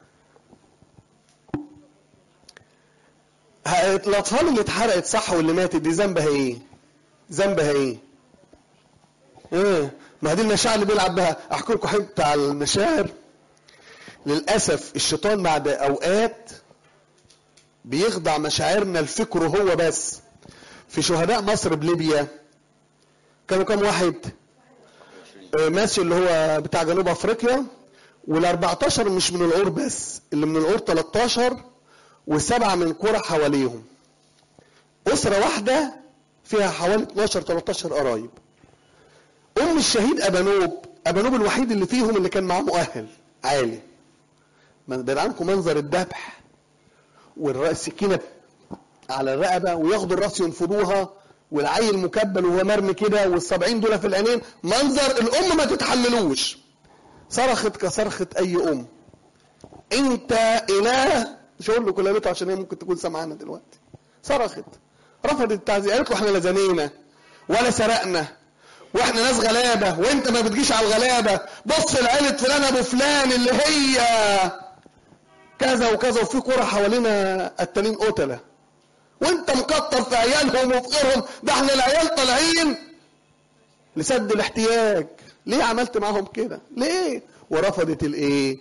ه- الأطفال اللي اتحرقت صح واللي ماتت دي ذنبها إيه؟ ذنبها إيه؟ إيه؟ ما دي المشاعر اللي بيلعب بها أحكي لكم حتة على المشاعر للأسف الشيطان بعد أوقات بيخضع مشاعرنا لفكره هو بس في شهداء مصر بليبيا كانوا كام واحد؟ آه، ماشي اللي هو بتاع جنوب افريقيا وال 14 مش من العور بس اللي من العور 13 وسبعه من قرى حواليهم اسره واحده فيها حوالي 12 13 قرايب ام الشهيد ابانوب ابانوب الوحيد اللي فيهم اللي كان معاه مؤهل عالي ما بين عنكم منظر الذبح والراس السكينه على الرقبه وياخدوا الراس ينفضوها والعيل مكبل وهو مرمي كده والسبعين دول في العينين منظر الام ما تتحملوش صرخت كصرخة اي ام انت اله مش هقول له كلامته عشان هي ممكن تكون سامعانا دلوقتي صرخت رفضت التعزية قالت له احنا لا زنينا ولا سرقنا واحنا ناس غلابه وانت ما بتجيش على الغلابه بص لعيله فلان ابو فلان اللي هي كذا وكذا وفي قرى حوالينا التانيين قتله وانت مكتر في عيالهم وفي غيرهم ده احنا العيال طالعين لسد الاحتياج ليه عملت معاهم كده ليه ورفضت الايه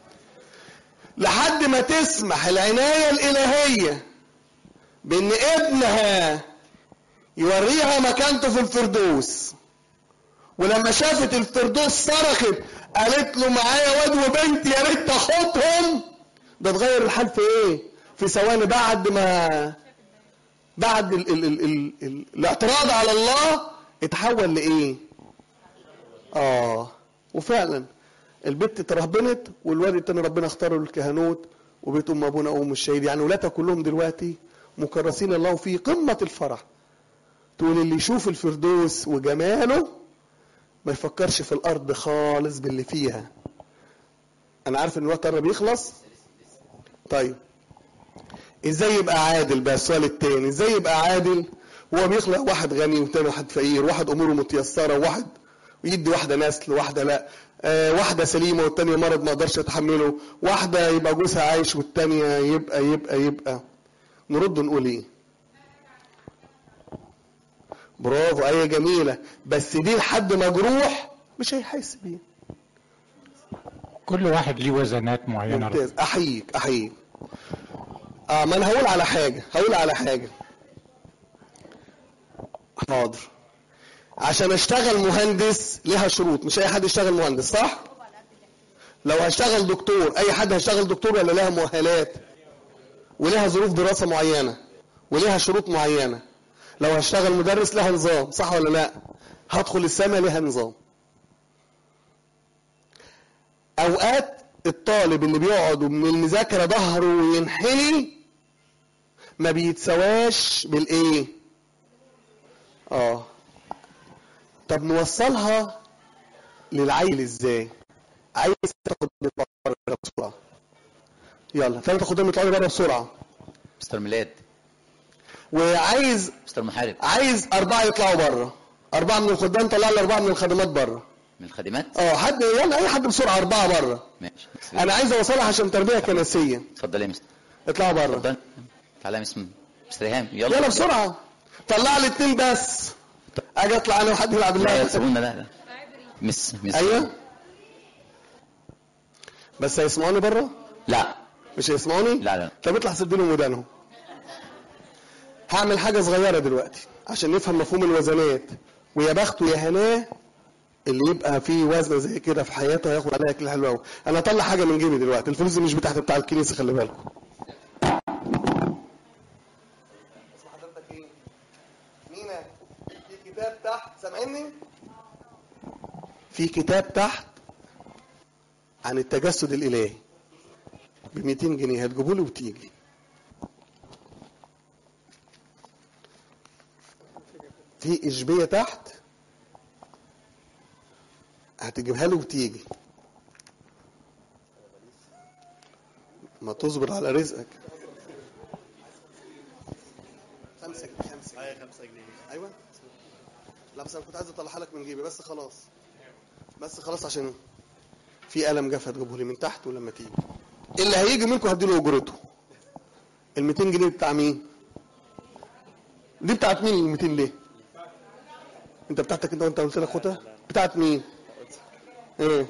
لحد ما تسمح العناية الإلهية بأن ابنها يوريها مكانته في الفردوس ولما شافت الفردوس صرخت قالت له معايا واد وبنت يا ريت تاخدهم ده اتغير الحال في ايه؟ في ثواني بعد ما بعد ال ال ال ال ال الاعتراض على الله اتحول لايه؟ اه وفعلا البت اترهبنت والواد التاني ربنا اختاره للكهنوت وبيت ام ابونا وام الشهيد يعني ولادها كلهم دلوقتي مكرسين الله في قمه الفرح تقول اللي يشوف الفردوس وجماله ما يفكرش في الارض خالص باللي فيها انا عارف ان الوقت قرب يخلص طيب ازاي يبقى عادل بقى السؤال التاني ازاي يبقى عادل هو بيخلق واحد غني والتاني واحد فقير واحد اموره متيسره وواحد ويدي واحده نسل واحده لا آه واحده سليمه والتانيه مرض ما اقدرش اتحمله واحده يبقى جوزها عايش والتانيه يبقى يبقى يبقى نرد نقول ايه برافو ايه جميله بس دي لحد مجروح مش هيحس بيه كل واحد ليه وزنات معينة ممتاز احييك احييك اه ما انا هقول على حاجه هقول على حاجه حاضر عشان اشتغل مهندس ليها شروط مش اي حد يشتغل مهندس صح لو هشتغل دكتور اي حد هيشتغل دكتور ولا لها مؤهلات ولها ظروف دراسه معينه ولها شروط معينه لو هشتغل مدرس لها نظام صح ولا لا هدخل السما لها نظام اوقات الطالب اللي بيقعد من المذاكره ظهره وينحني ما بيتسواش بالايه اه طب نوصلها للعيل ازاي عايز تاخد بره بسرعه يلا ثلاثه خدام يطلعوا بره بسرعه مستر ميلاد وعايز مستر محارب عايز اربعه يطلعوا بره اربعه من الخدام طلع لي اربعه من الخدمات بره من الخادمات اه حد يلا اي حد بسرعه اربعه بره ماشي انا عايز اوصلها عشان تربيه كنسيه اتفضل يا مستر اطلعوا بره اتفضل تعالى يا مستر مستر ايهام يلا يلا بسرعه طلع لي اتنين بس اجي اطلع انا وحد يلعب لا اللعبه سيبونا لا لا مس مس ايوه بس هيسمعوني بره لا مش هيسمعوني لا لا طب اطلع سد لهم ودانهم هعمل حاجه صغيره دلوقتي عشان نفهم مفهوم الوزنات ويا بخته يا هناه اللي يبقى فيه وزن زي كده في حياته هياخد عليها اكل حلو قوي انا اطلع حاجه من جيبي دلوقتي الفلوس دي مش بتاعت بتاع الكنيسه خلي بالكم مينا في كتاب تحت سامعني في كتاب تحت عن التجسد الالهي ب 200 جنيه هتجيبوا لي وتيجي في اشبيه تحت هتجيبها له وتيجي ما تصبر على رزقك خمسة جنيه خمسة جنيه خمسة جنيه أيوة لا بس أنا كنت عايز أطلعها لك من جيبي بس خلاص بس خلاص عشان في قلم جاف هتجيبه لي من تحت ولما تيجي اللي هيجي منكم هديله أجرته ال 200 جنيه بتاع مين؟ دي بتاعت مين ال 200 ليه؟ أنت بتاعتك أنت وأنت قلت لك خدها؟ بتاعت مين؟ ايه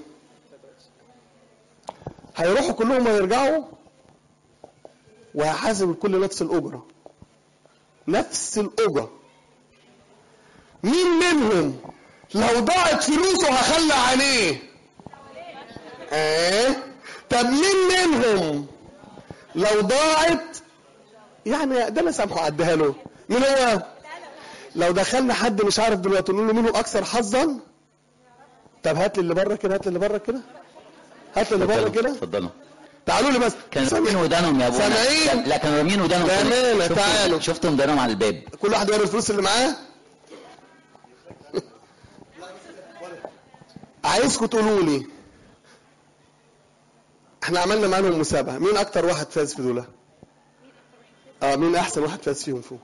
هيروحوا كلهم ويرجعوا وهحاسب الكل نفس الأجرة نفس الأجرة مين منهم لو ضاعت فلوسه هخلى عليه ايه طب مين منهم لو ضاعت يعني ده انا سامحه عديها له مين هو لو دخلنا حد مش عارف دلوقتي نقول له مين هو اكثر حظا طب هات لي اللي بره كده هات لي اللي بره كده هات لي اللي بره اتفضلوا كده اتفضلوا تعالوا لي بس كانوا رامين ودانهم يا ابونا سامعين؟ كان- لا كانوا رامين ودانهم بأمانة، شفتوا- تعالوا. شفتهم ودانهم على الباب كل واحد يوري الفلوس اللي معاه عايزكم تقولوا لي احنا عملنا معاهم مسابقه مين اكتر واحد فاز في دول اه مين احسن واحد فاز فيهم فوق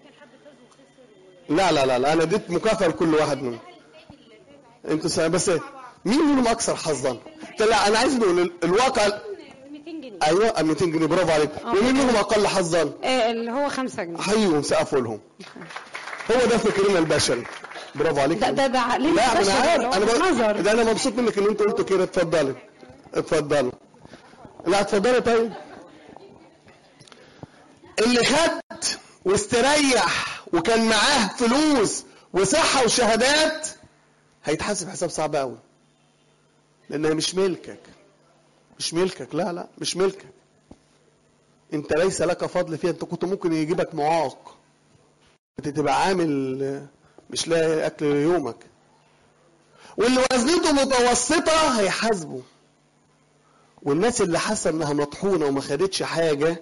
لا لا لا لا انا اديت مكافاه لكل واحد منهم انتوا سا- بس مين منهم اكثر حظا لا انا عايز نقول ال- الواقع 200 جنيه ايوه 200 جنيه برافو عليك ومين منهم اقل حظا آه، اللي هو 5 جنيه حيهم سقفوا لهم هو ده فكرنا البشري برافو عليك ده ده ده عقلنا لا ما انا البشري، عارف اللي هو انا نظر. بقول ده انا مبسوط منك ان انت قلت كده اتفضلي اتفضلي لا اتفضلي طيب اللي خد واستريح وكان معاه فلوس وصحة وشهادات هيتحاسب حساب صعب قوي لانها مش ملكك مش ملكك لا لا مش ملكك انت ليس لك فضل فيها انت كنت ممكن يجيبك معاق انت تبقى عامل آه، مش لاقي اكل يومك واللي وزنته متوسطه هيحاسبه والناس اللي حاسه انها مطحونه وما خدتش حاجه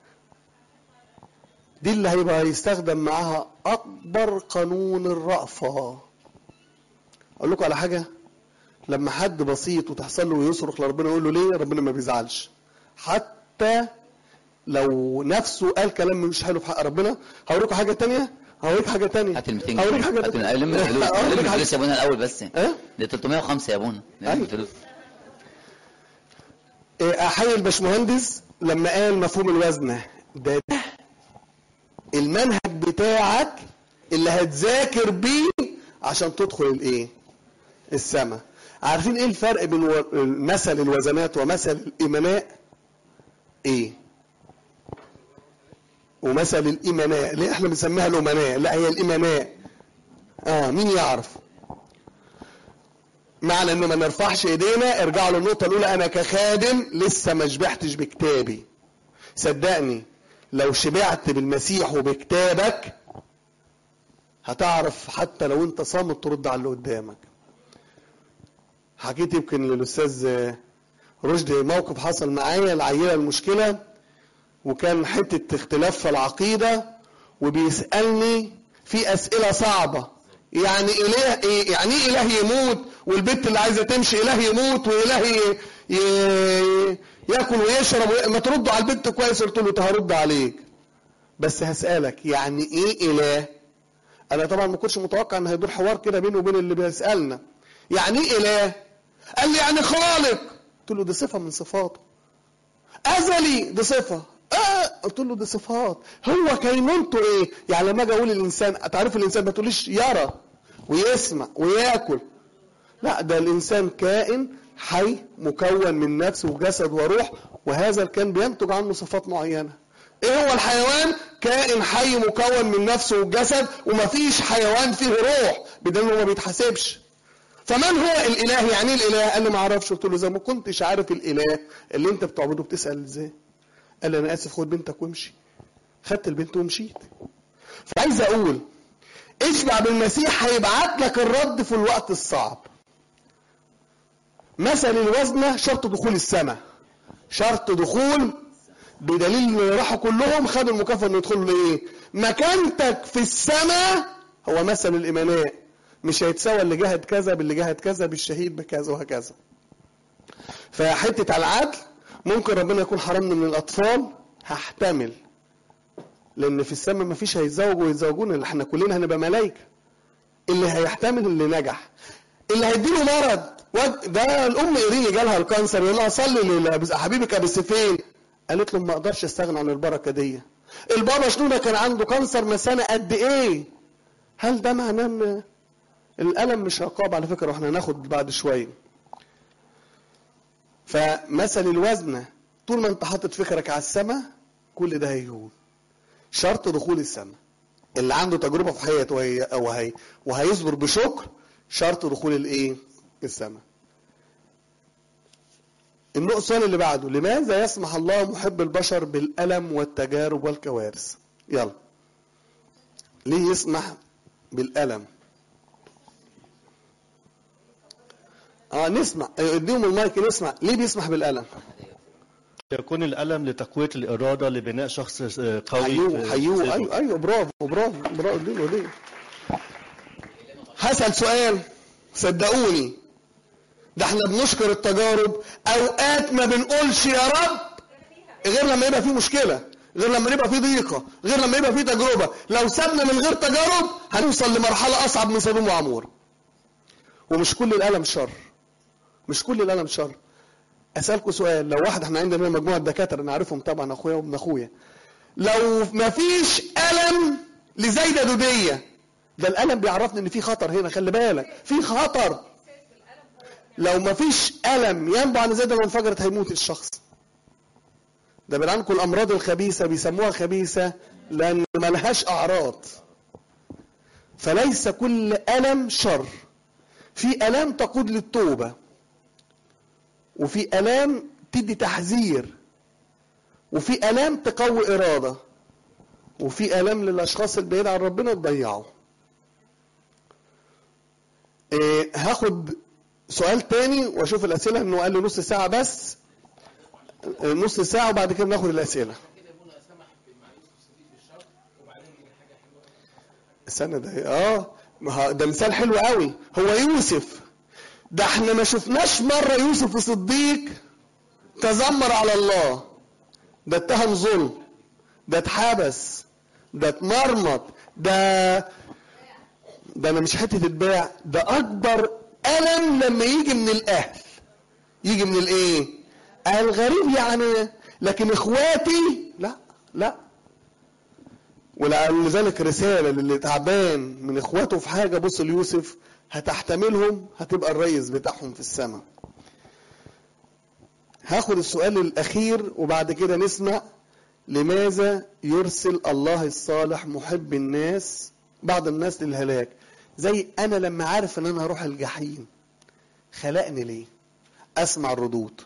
دي اللي هيبقى يستخدم معاها اكبر قانون الرأفة اقول لكم على حاجه لما حد بسيط وتحصل له ويصرخ لربنا يقول له ليه ربنا ما بيزعلش حتى لو نفسه قال كلام مش حلو في حق ربنا هوريكم حاجه تانية هوريك حاجه تانية هات ال 200 هوريك جنيه حاجه هات تانية ال- لم الفلوس هوريك لم حاجة- الفلوس يا ابونا الاول بس اه ده 305 يا ابونا لم أيوة. الفلوس إيه، احيي الباشمهندس لما قال مفهوم الوزن ده ده المنهج بتاعك اللي هتذاكر بيه عشان تدخل الايه السماء عارفين ايه الفرق بين و- مثل الوزنات ومثل الايماناء ايه ومثل الايماناء ليه احنا بنسميها الامناء لا هي الايماناء اه مين يعرف معنى انه ما نرفعش ايدينا ارجعوا للنقطه الاولى انا كخادم لسه ما شبعتش بكتابي صدقني لو شبعت بالمسيح وبكتابك هتعرف حتى لو انت صامت ترد على اللي قدامك حكيت يمكن للاستاذ رشدي موقف حصل معايا العيله المشكله وكان حته اختلاف في العقيده وبيسالني في اسئله صعبه يعني اله إيه يعني ايه اله يموت والبنت اللي عايزه تمشي اله يموت واله ي... ي... ياكل ويشرب وي... ما تردوا على البنت كويس قلت له هرد عليك بس هسالك يعني ايه اله انا طبعا ما كنتش متوقع ان هيدور حوار كده بينه وبين اللي بيسالنا يعني ايه اله قال لي يعني خالق قلت له دي صفه من صفاته ازلي دي صفه آه قلت له دي صفات هو كينونته ايه يعني لما اجي اقول الانسان تعرف الانسان ما تقوليش يرى ويسمع وياكل لا ده الانسان كائن حي مكون من نفس وجسد وروح وهذا الكائن بينتج عنه صفات معينه ايه هو الحيوان كائن حي مكون من نفس وجسد ومفيش حيوان فيه روح بدل ما بيتحاسبش فمن هو الاله يعني ايه الاله قال لي ما اعرفش قلت له اذا ما كنتش عارف الاله اللي انت بتعبده بتسال ازاي قال لي انا اسف خد بنتك وامشي خدت البنت ومشيت فعايز اقول اشبع بالمسيح هيبعت لك الرد في الوقت الصعب مثل الوزنة شرط دخول السماء شرط دخول بدليل ان راحوا كلهم خدوا المكافأة ان يدخلوا لايه مكانتك في السماء هو مثل الإيماناء مش هيتساوى اللي جاهد كذا باللي جاهد كذا بالشهيد بكذا وهكذا فحتة على العدل ممكن ربنا يكون حرمني من الأطفال هحتمل لأن في السماء مفيش هيتزوجوا ويتزوجون احنا كلنا هنبقى ملايكة اللي هيحتمل اللي نجح اللي هيديله مرض واد- ده الام ايريني جالها الكانسر يقول لها صلي لل- حبيبك ابو سيفين قالت له ما اقدرش استغنى عن البركه دي البابا شنودة كان عنده كانسر مثانه قد ايه هل ده معناه ان الالم مش عقاب على فكره واحنا هناخد بعد شويه فمثل الوزن طول ما انت حاطط فكرك على السماء كل ده هيهون شرط دخول السماء اللي عنده تجربه في حياته وهي وهي وهيصبر بشكر شرط دخول الايه السماء النقطة السؤال اللي بعده لماذا يسمح الله محب البشر بالألم والتجارب والكوارث يلا ليه يسمح بالألم اه نسمع آه، اديهم المايك نسمع ليه بيسمح بالألم يكون الألم لتقوية الإرادة لبناء شخص آه، قوي حيوه في حيوه شخصيته. ايوه ايوه برافو برافو برافو اديله اديله هسأل سؤال صدقوني ده احنا بنشكر التجارب اوقات ما بنقولش يا رب غير لما يبقى في مشكله غير لما يبقى في ضيقه غير لما يبقى في تجربه لو سابنا من غير تجارب هنوصل لمرحله اصعب من سدوم وعمور ومش كل الالم شر مش كل الالم شر اسالكم سؤال لو واحد احنا عندنا مجموعه دكاتره نعرفهم طبعا اخويا وابن اخويا لو مفيش الم لزايده دوديه ده الالم بيعرفني ان في خطر هنا خلي بالك في خطر لو مفيش الم ينبع عن زايده لو انفجرت هيموت الشخص ده بعيد عنكم الامراض الخبيثه بيسموها خبيثه لان ملهاش اعراض فليس كل الم شر في الام تقود للتوبه وفي الام تدي تحذير وفي الام تقوي اراده وفي الام للاشخاص البعيد عن ربنا تضيعه إيه هاخد سؤال تاني واشوف الاسئله انه قال لي نص ساعه بس إيه، نص ساعه وبعد كده ناخد الاسئله السنه ده اه ما هو ده مثال حلو قوي هو يوسف ده احنا ما شفناش مرة يوسف الصديق تذمر على الله ده اتهم ظلم ده اتحبس ده اتمرمط ده ده انا مش حته اتباع ده اكبر الم لما يجي من الاهل يجي من الايه الغريب يعني لكن اخواتي لا لا ولذلك رسالة للي تعبان من اخواته في حاجة بص ليوسف هتحتملهم هتبقى الريس بتاعهم في السماء هاخد السؤال الأخير وبعد كده نسمع لماذا يرسل الله الصالح محب الناس بعض الناس للهلاك زي أنا لما عارف إن أنا هروح الجحيم خلقني ليه أسمع الردود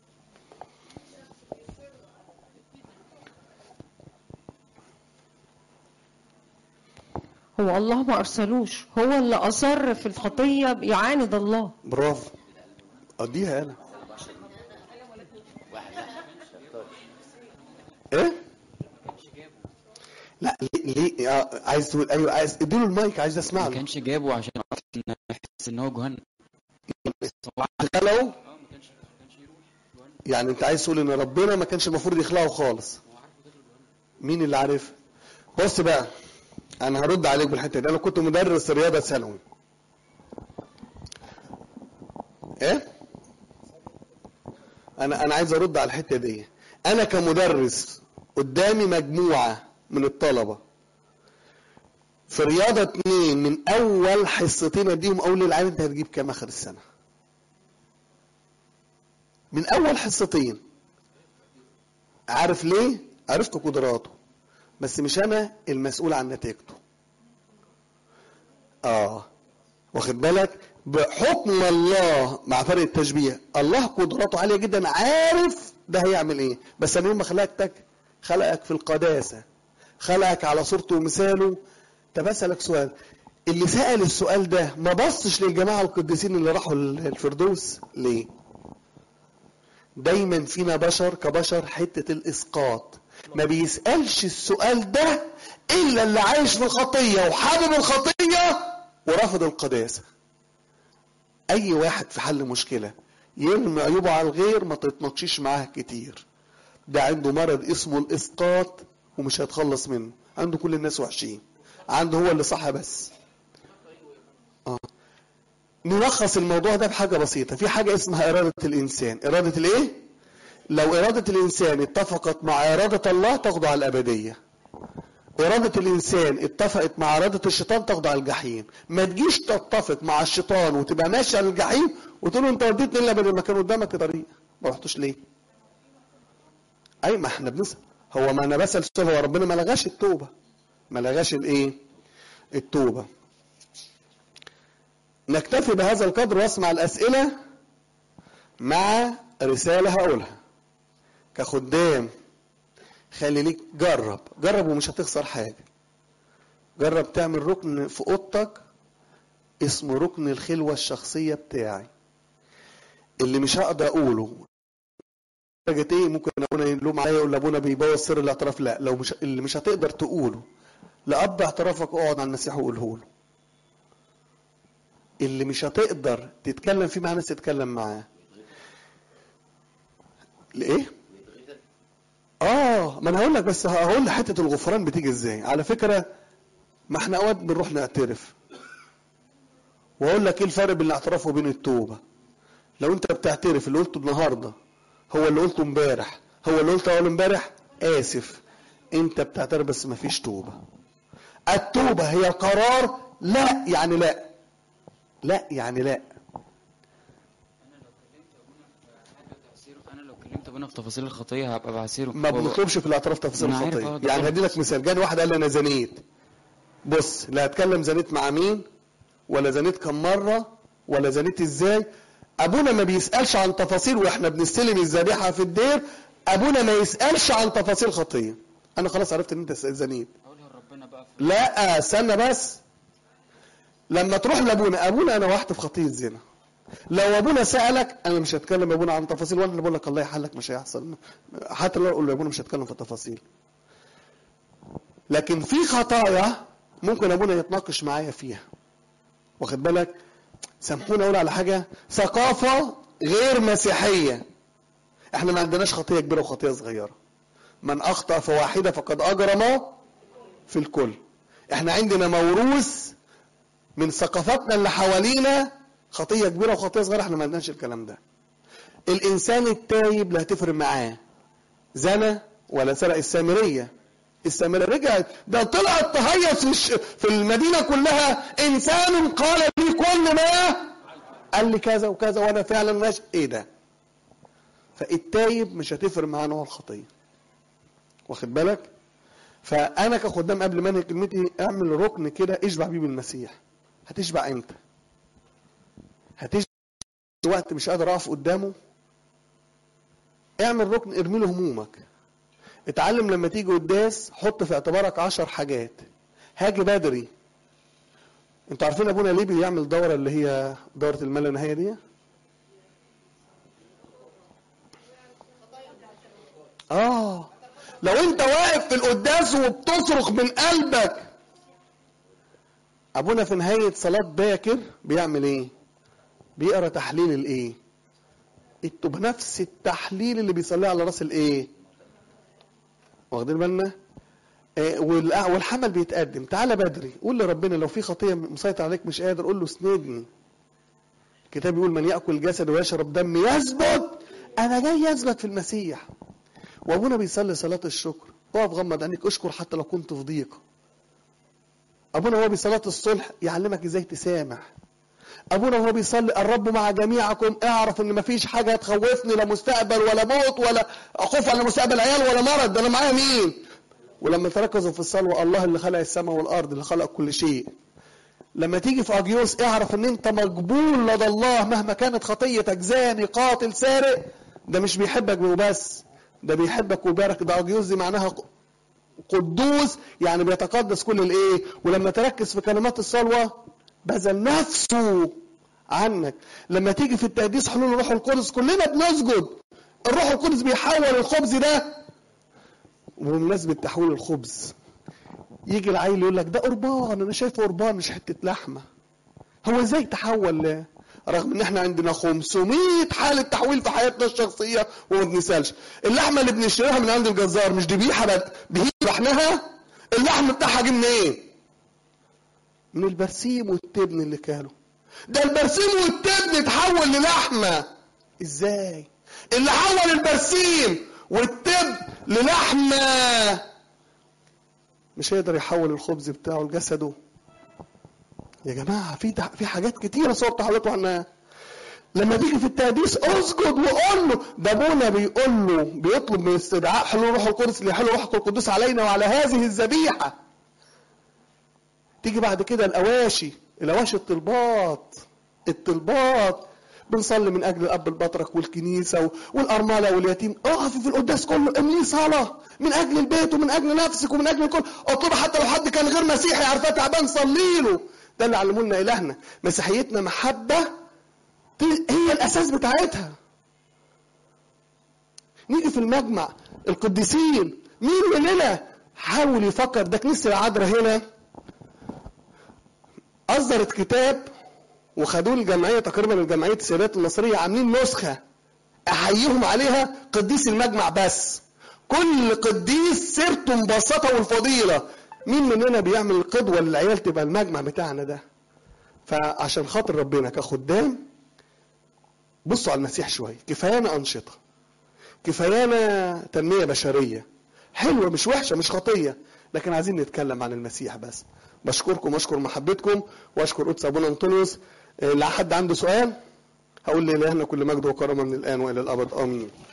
هو الله ما ارسلوش هو اللي اصر في الخطيه يعاند الله برافو اديها انا ايه لا ليه, ليه آه، عايز تقول ايوه عايز اديله المايك عايز اسمع ما له كانش جابه عشان أصلاً يحس ان هو جهنم خلقه يعني انت عايز تقول ان ربنا ما كانش المفروض يخلقه خالص مين اللي عارف بص بقى انا هرد عليك بالحته دي انا كنت مدرس رياضه ثانوي ايه انا انا عايز ارد على الحته دي انا كمدرس قدامي مجموعه من الطلبه في رياضه اتنين من اول حصتين اديهم اقول للعيال انت هتجيب كام اخر السنه من اول حصتين عارف ليه عرفت قدراته بس مش انا المسؤول عن نتيجته اه واخد بالك بحكم الله مع فرق التشبيه الله قدراته عاليه جدا عارف ده هيعمل ايه بس انا يوم ما خلقتك خلقك في القداسه خلقك على صورته ومثاله طب اسالك سؤال اللي سال السؤال ده ما بصش للجماعه القديسين اللي راحوا الفردوس ليه دايما فينا بشر كبشر حته الاسقاط ما بيسالش السؤال ده الا اللي عايش في الخطيه وحابب الخطيه ورافض القداسه اي واحد في حل مشكله يرمي عيوبه على الغير ما تتناقشيش معاه كتير ده عنده مرض اسمه الاسقاط ومش هيتخلص منه عنده كل الناس وحشين عنده هو اللي صح بس آه. نلخص الموضوع ده بحاجه بسيطه في حاجه اسمها اراده الانسان اراده الايه لو اراده الانسان اتفقت مع اراده الله تاخده على الابديه إرادة الإنسان اتفقت مع إرادة الشيطان تاخده على الجحيم ما تجيش تتفق مع الشيطان وتبقى ماشي على الجحيم وتقول له أنت وديتني إلا بدل ما كان قدامك طريق ما رحتوش ليه؟ أي ما إحنا بنسأل هو ما أنا بسأل سؤال هو ربنا ما لغاش التوبة ما لغاش الإيه؟ التوبة نكتفي بهذا القدر واسمع الأسئلة مع رسالة هقولها كخدام خلي ليك جرب جرب ومش هتخسر حاجة جرب تعمل ركن في اوضتك اسمه ركن الخلوة الشخصية بتاعي اللي مش هقدر اقوله درجة ايه ممكن ابونا يلوم عليا يقول لابونا بيبوظ سر الاعتراف لا لو مش اللي مش هتقدر تقوله لأب اعترافك اقعد على المسيح وقوله له اللي مش هتقدر تتكلم فيه مع ناس تتكلم معاه لإيه؟ اه ما انا هقول لك بس هقول حته الغفران بتيجي ازاي على فكره ما احنا اوقات بنروح نعترف واقول لك ايه الفرق بين الاعتراف وبين التوبه لو انت بتعترف اللي قلته النهارده هو اللي قلته امبارح هو اللي قلته اول امبارح اسف انت بتعترف بس ما فيش توبه التوبه هي قرار لا يعني لا لا يعني لا انا لو كلمت ابونا في تفاصيل الخطيه هبقى بعسيره ما هو- بنطلبش في الاعتراف تفاصيل أنا عارف، آه، الخطيه ده يعني غلط. هدي لك مثال جاني واحد قال لي انا زنيت بص لا هتكلم زنيت مع مين ولا زنيت كم مره ولا زنيت ازاي ابونا ما بيسالش عن تفاصيل واحنا بنستلم الذبيحه في الدير ابونا ما يسالش عن تفاصيل خطيه انا خلاص عرفت ان انت زنيت اقولها لربنا بقى في لا استنى بس لما تروح لابونا ابونا انا وقعت في خطيه زنا لو ابونا سالك انا مش هتكلم يا ابونا عن تفاصيل وانا اللي بقول لك الله يحلك مش هيحصل حتى لو اقول له يا ابونا مش هتكلم في التفاصيل لكن في خطايا ممكن ابونا يتناقش معايا فيها واخد بالك سامحوني اقول على حاجه ثقافه غير مسيحيه احنا ما عندناش خطيه كبيره وخطيه صغيره من اخطا فواحده فقد اجرم في الكل احنا عندنا موروث من ثقافتنا اللي حوالينا خطيه كبيره وخطيه صغيره احنا ما عندناش الكلام ده الانسان التايب لا هتفرق معاه زنى ولا سرق السامريه السامريه رجعت ده طلعت تهيص في, الش... في المدينه كلها انسان قال لي كل ما قال لي كذا وكذا وانا فعلا ماشي ايه ده فالتايب مش هتفرق معاه نوع الخطيه واخد بالك فانا كخدام قبل ما انهي كلمتي اعمل ركن كده اشبع بيه بالمسيح هتشبع امتى هتشبع وقت مش قادر اقف قدامه اعمل ركن ارمي له همومك اتعلم لما تيجي قداس حط في اعتبارك عشر حاجات هاجي بدري انتوا عارفين ابونا ليه بيعمل دوره اللي هي دوره الملا النهايه دي اه لو انت واقف في القداس وبتصرخ من قلبك ابونا في نهايه صلاه باكر بيعمل ايه بيقرا تحليل الايه انتوا بنفس التحليل اللي بيصليه على راس الايه واخدين بالنا آه والأ- والحمل بيتقدم تعالى بدري قول لربنا لو في خطيه مسيطر عليك مش قادر قول له اسندني الكتاب يقول من ياكل جسد ويشرب دم يثبت انا جاي اثبت في المسيح وابونا بيصلي صلاه الشكر اقف غمض عينيك اشكر حتى لو كنت في ضيق ابونا وهو بيصلاه الصلح يعلمك ازاي تسامح ابونا وهو بيصلي الرب مع جميعكم اعرف ان مفيش حاجه تخوفني لا مستقبل ولا موت ولا خوف على مستقبل عيال ولا مرض ده انا معايا مين ولما تركزوا في الصلوه الله اللي خلق السماء والارض اللي خلق كل شيء لما تيجي في اجيوس اعرف ان انت مقبول لدى الله مهما كانت خطيتك زاني قاتل سارق ده مش بيحبك وبس ده بيحبك ويبارك ده اجيوس دي معناها قدوس يعني بيتقدس كل الايه ولما تركز في كلمات الصلوه بذل نفسه عنك لما تيجي في التقديس حلول الروح القدس كلنا بنسجد الروح القدس بيحول الخبز ده وبمناسبة تحويل الخبز يجي العيل يقول لك ده قربان انا شايفه قربان مش حته لحمه هو ازاي تحول ل- رغم ان احنا عندنا 500 حاله تحويل في حياتنا الشخصيه وما بنسالش اللحمه اللي بنشتريها من عند الجزار مش ذبيحه بت- بهي لحمها اللحم بتاعها جه منين إيه؟ من البرسيم والتبن اللي كانوا ده البرسيم والتبن اتحول للحمه ازاي اللي حول البرسيم والتبن للحمه مش هيقدر يحول الخبز بتاعه لجسده يا جماعه في تح... في حاجات كتيره صور تحولته عنها لما تيجي في التقديس اسجد وقول له ده ابونا بيقول له بيطلب من استدعاء حلول روح القدس ليحل روح القدس علينا وعلى هذه الذبيحه تيجي بعد كده الاواشي الاواشي الطلبات الطلبات بنصلي من اجل الاب البطرك والكنيسه والارمله واليتيم اقفي في القداس كله املي صلاه من اجل البيت ومن اجل نفسك ومن اجل الكل اطلب حتى لو حد كان غير مسيحي عارفاه تعبان صلي له ده اللي علمه لنا الهنا مسيحيتنا محبه هي الاساس بتاعتها نيجي في المجمع القديسين مين مننا حاول يفكر ده كنيسه العذراء هنا اصدرت كتاب وخدوه الجمعيه تقريبا الجمعيه السيدات المصريه عاملين نسخه احييهم عليها قديس المجمع بس كل قديس سيرته مبسطه والفضيله مين مننا بيعمل القدوه للعيال تبقى المجمع بتاعنا ده فعشان خاطر ربنا كخدام بصوا على المسيح شويه كفايانا انشطه كفايانا تنميه بشريه حلوه مش وحشه مش خطيه لكن عايزين نتكلم عن المسيح بس بشكركم واشكر محبتكم واشكر قدس ابونا انطونيوس لو حد عنده سؤال هقول لإلهنا كل مجد وكرامه من الان والى الابد امين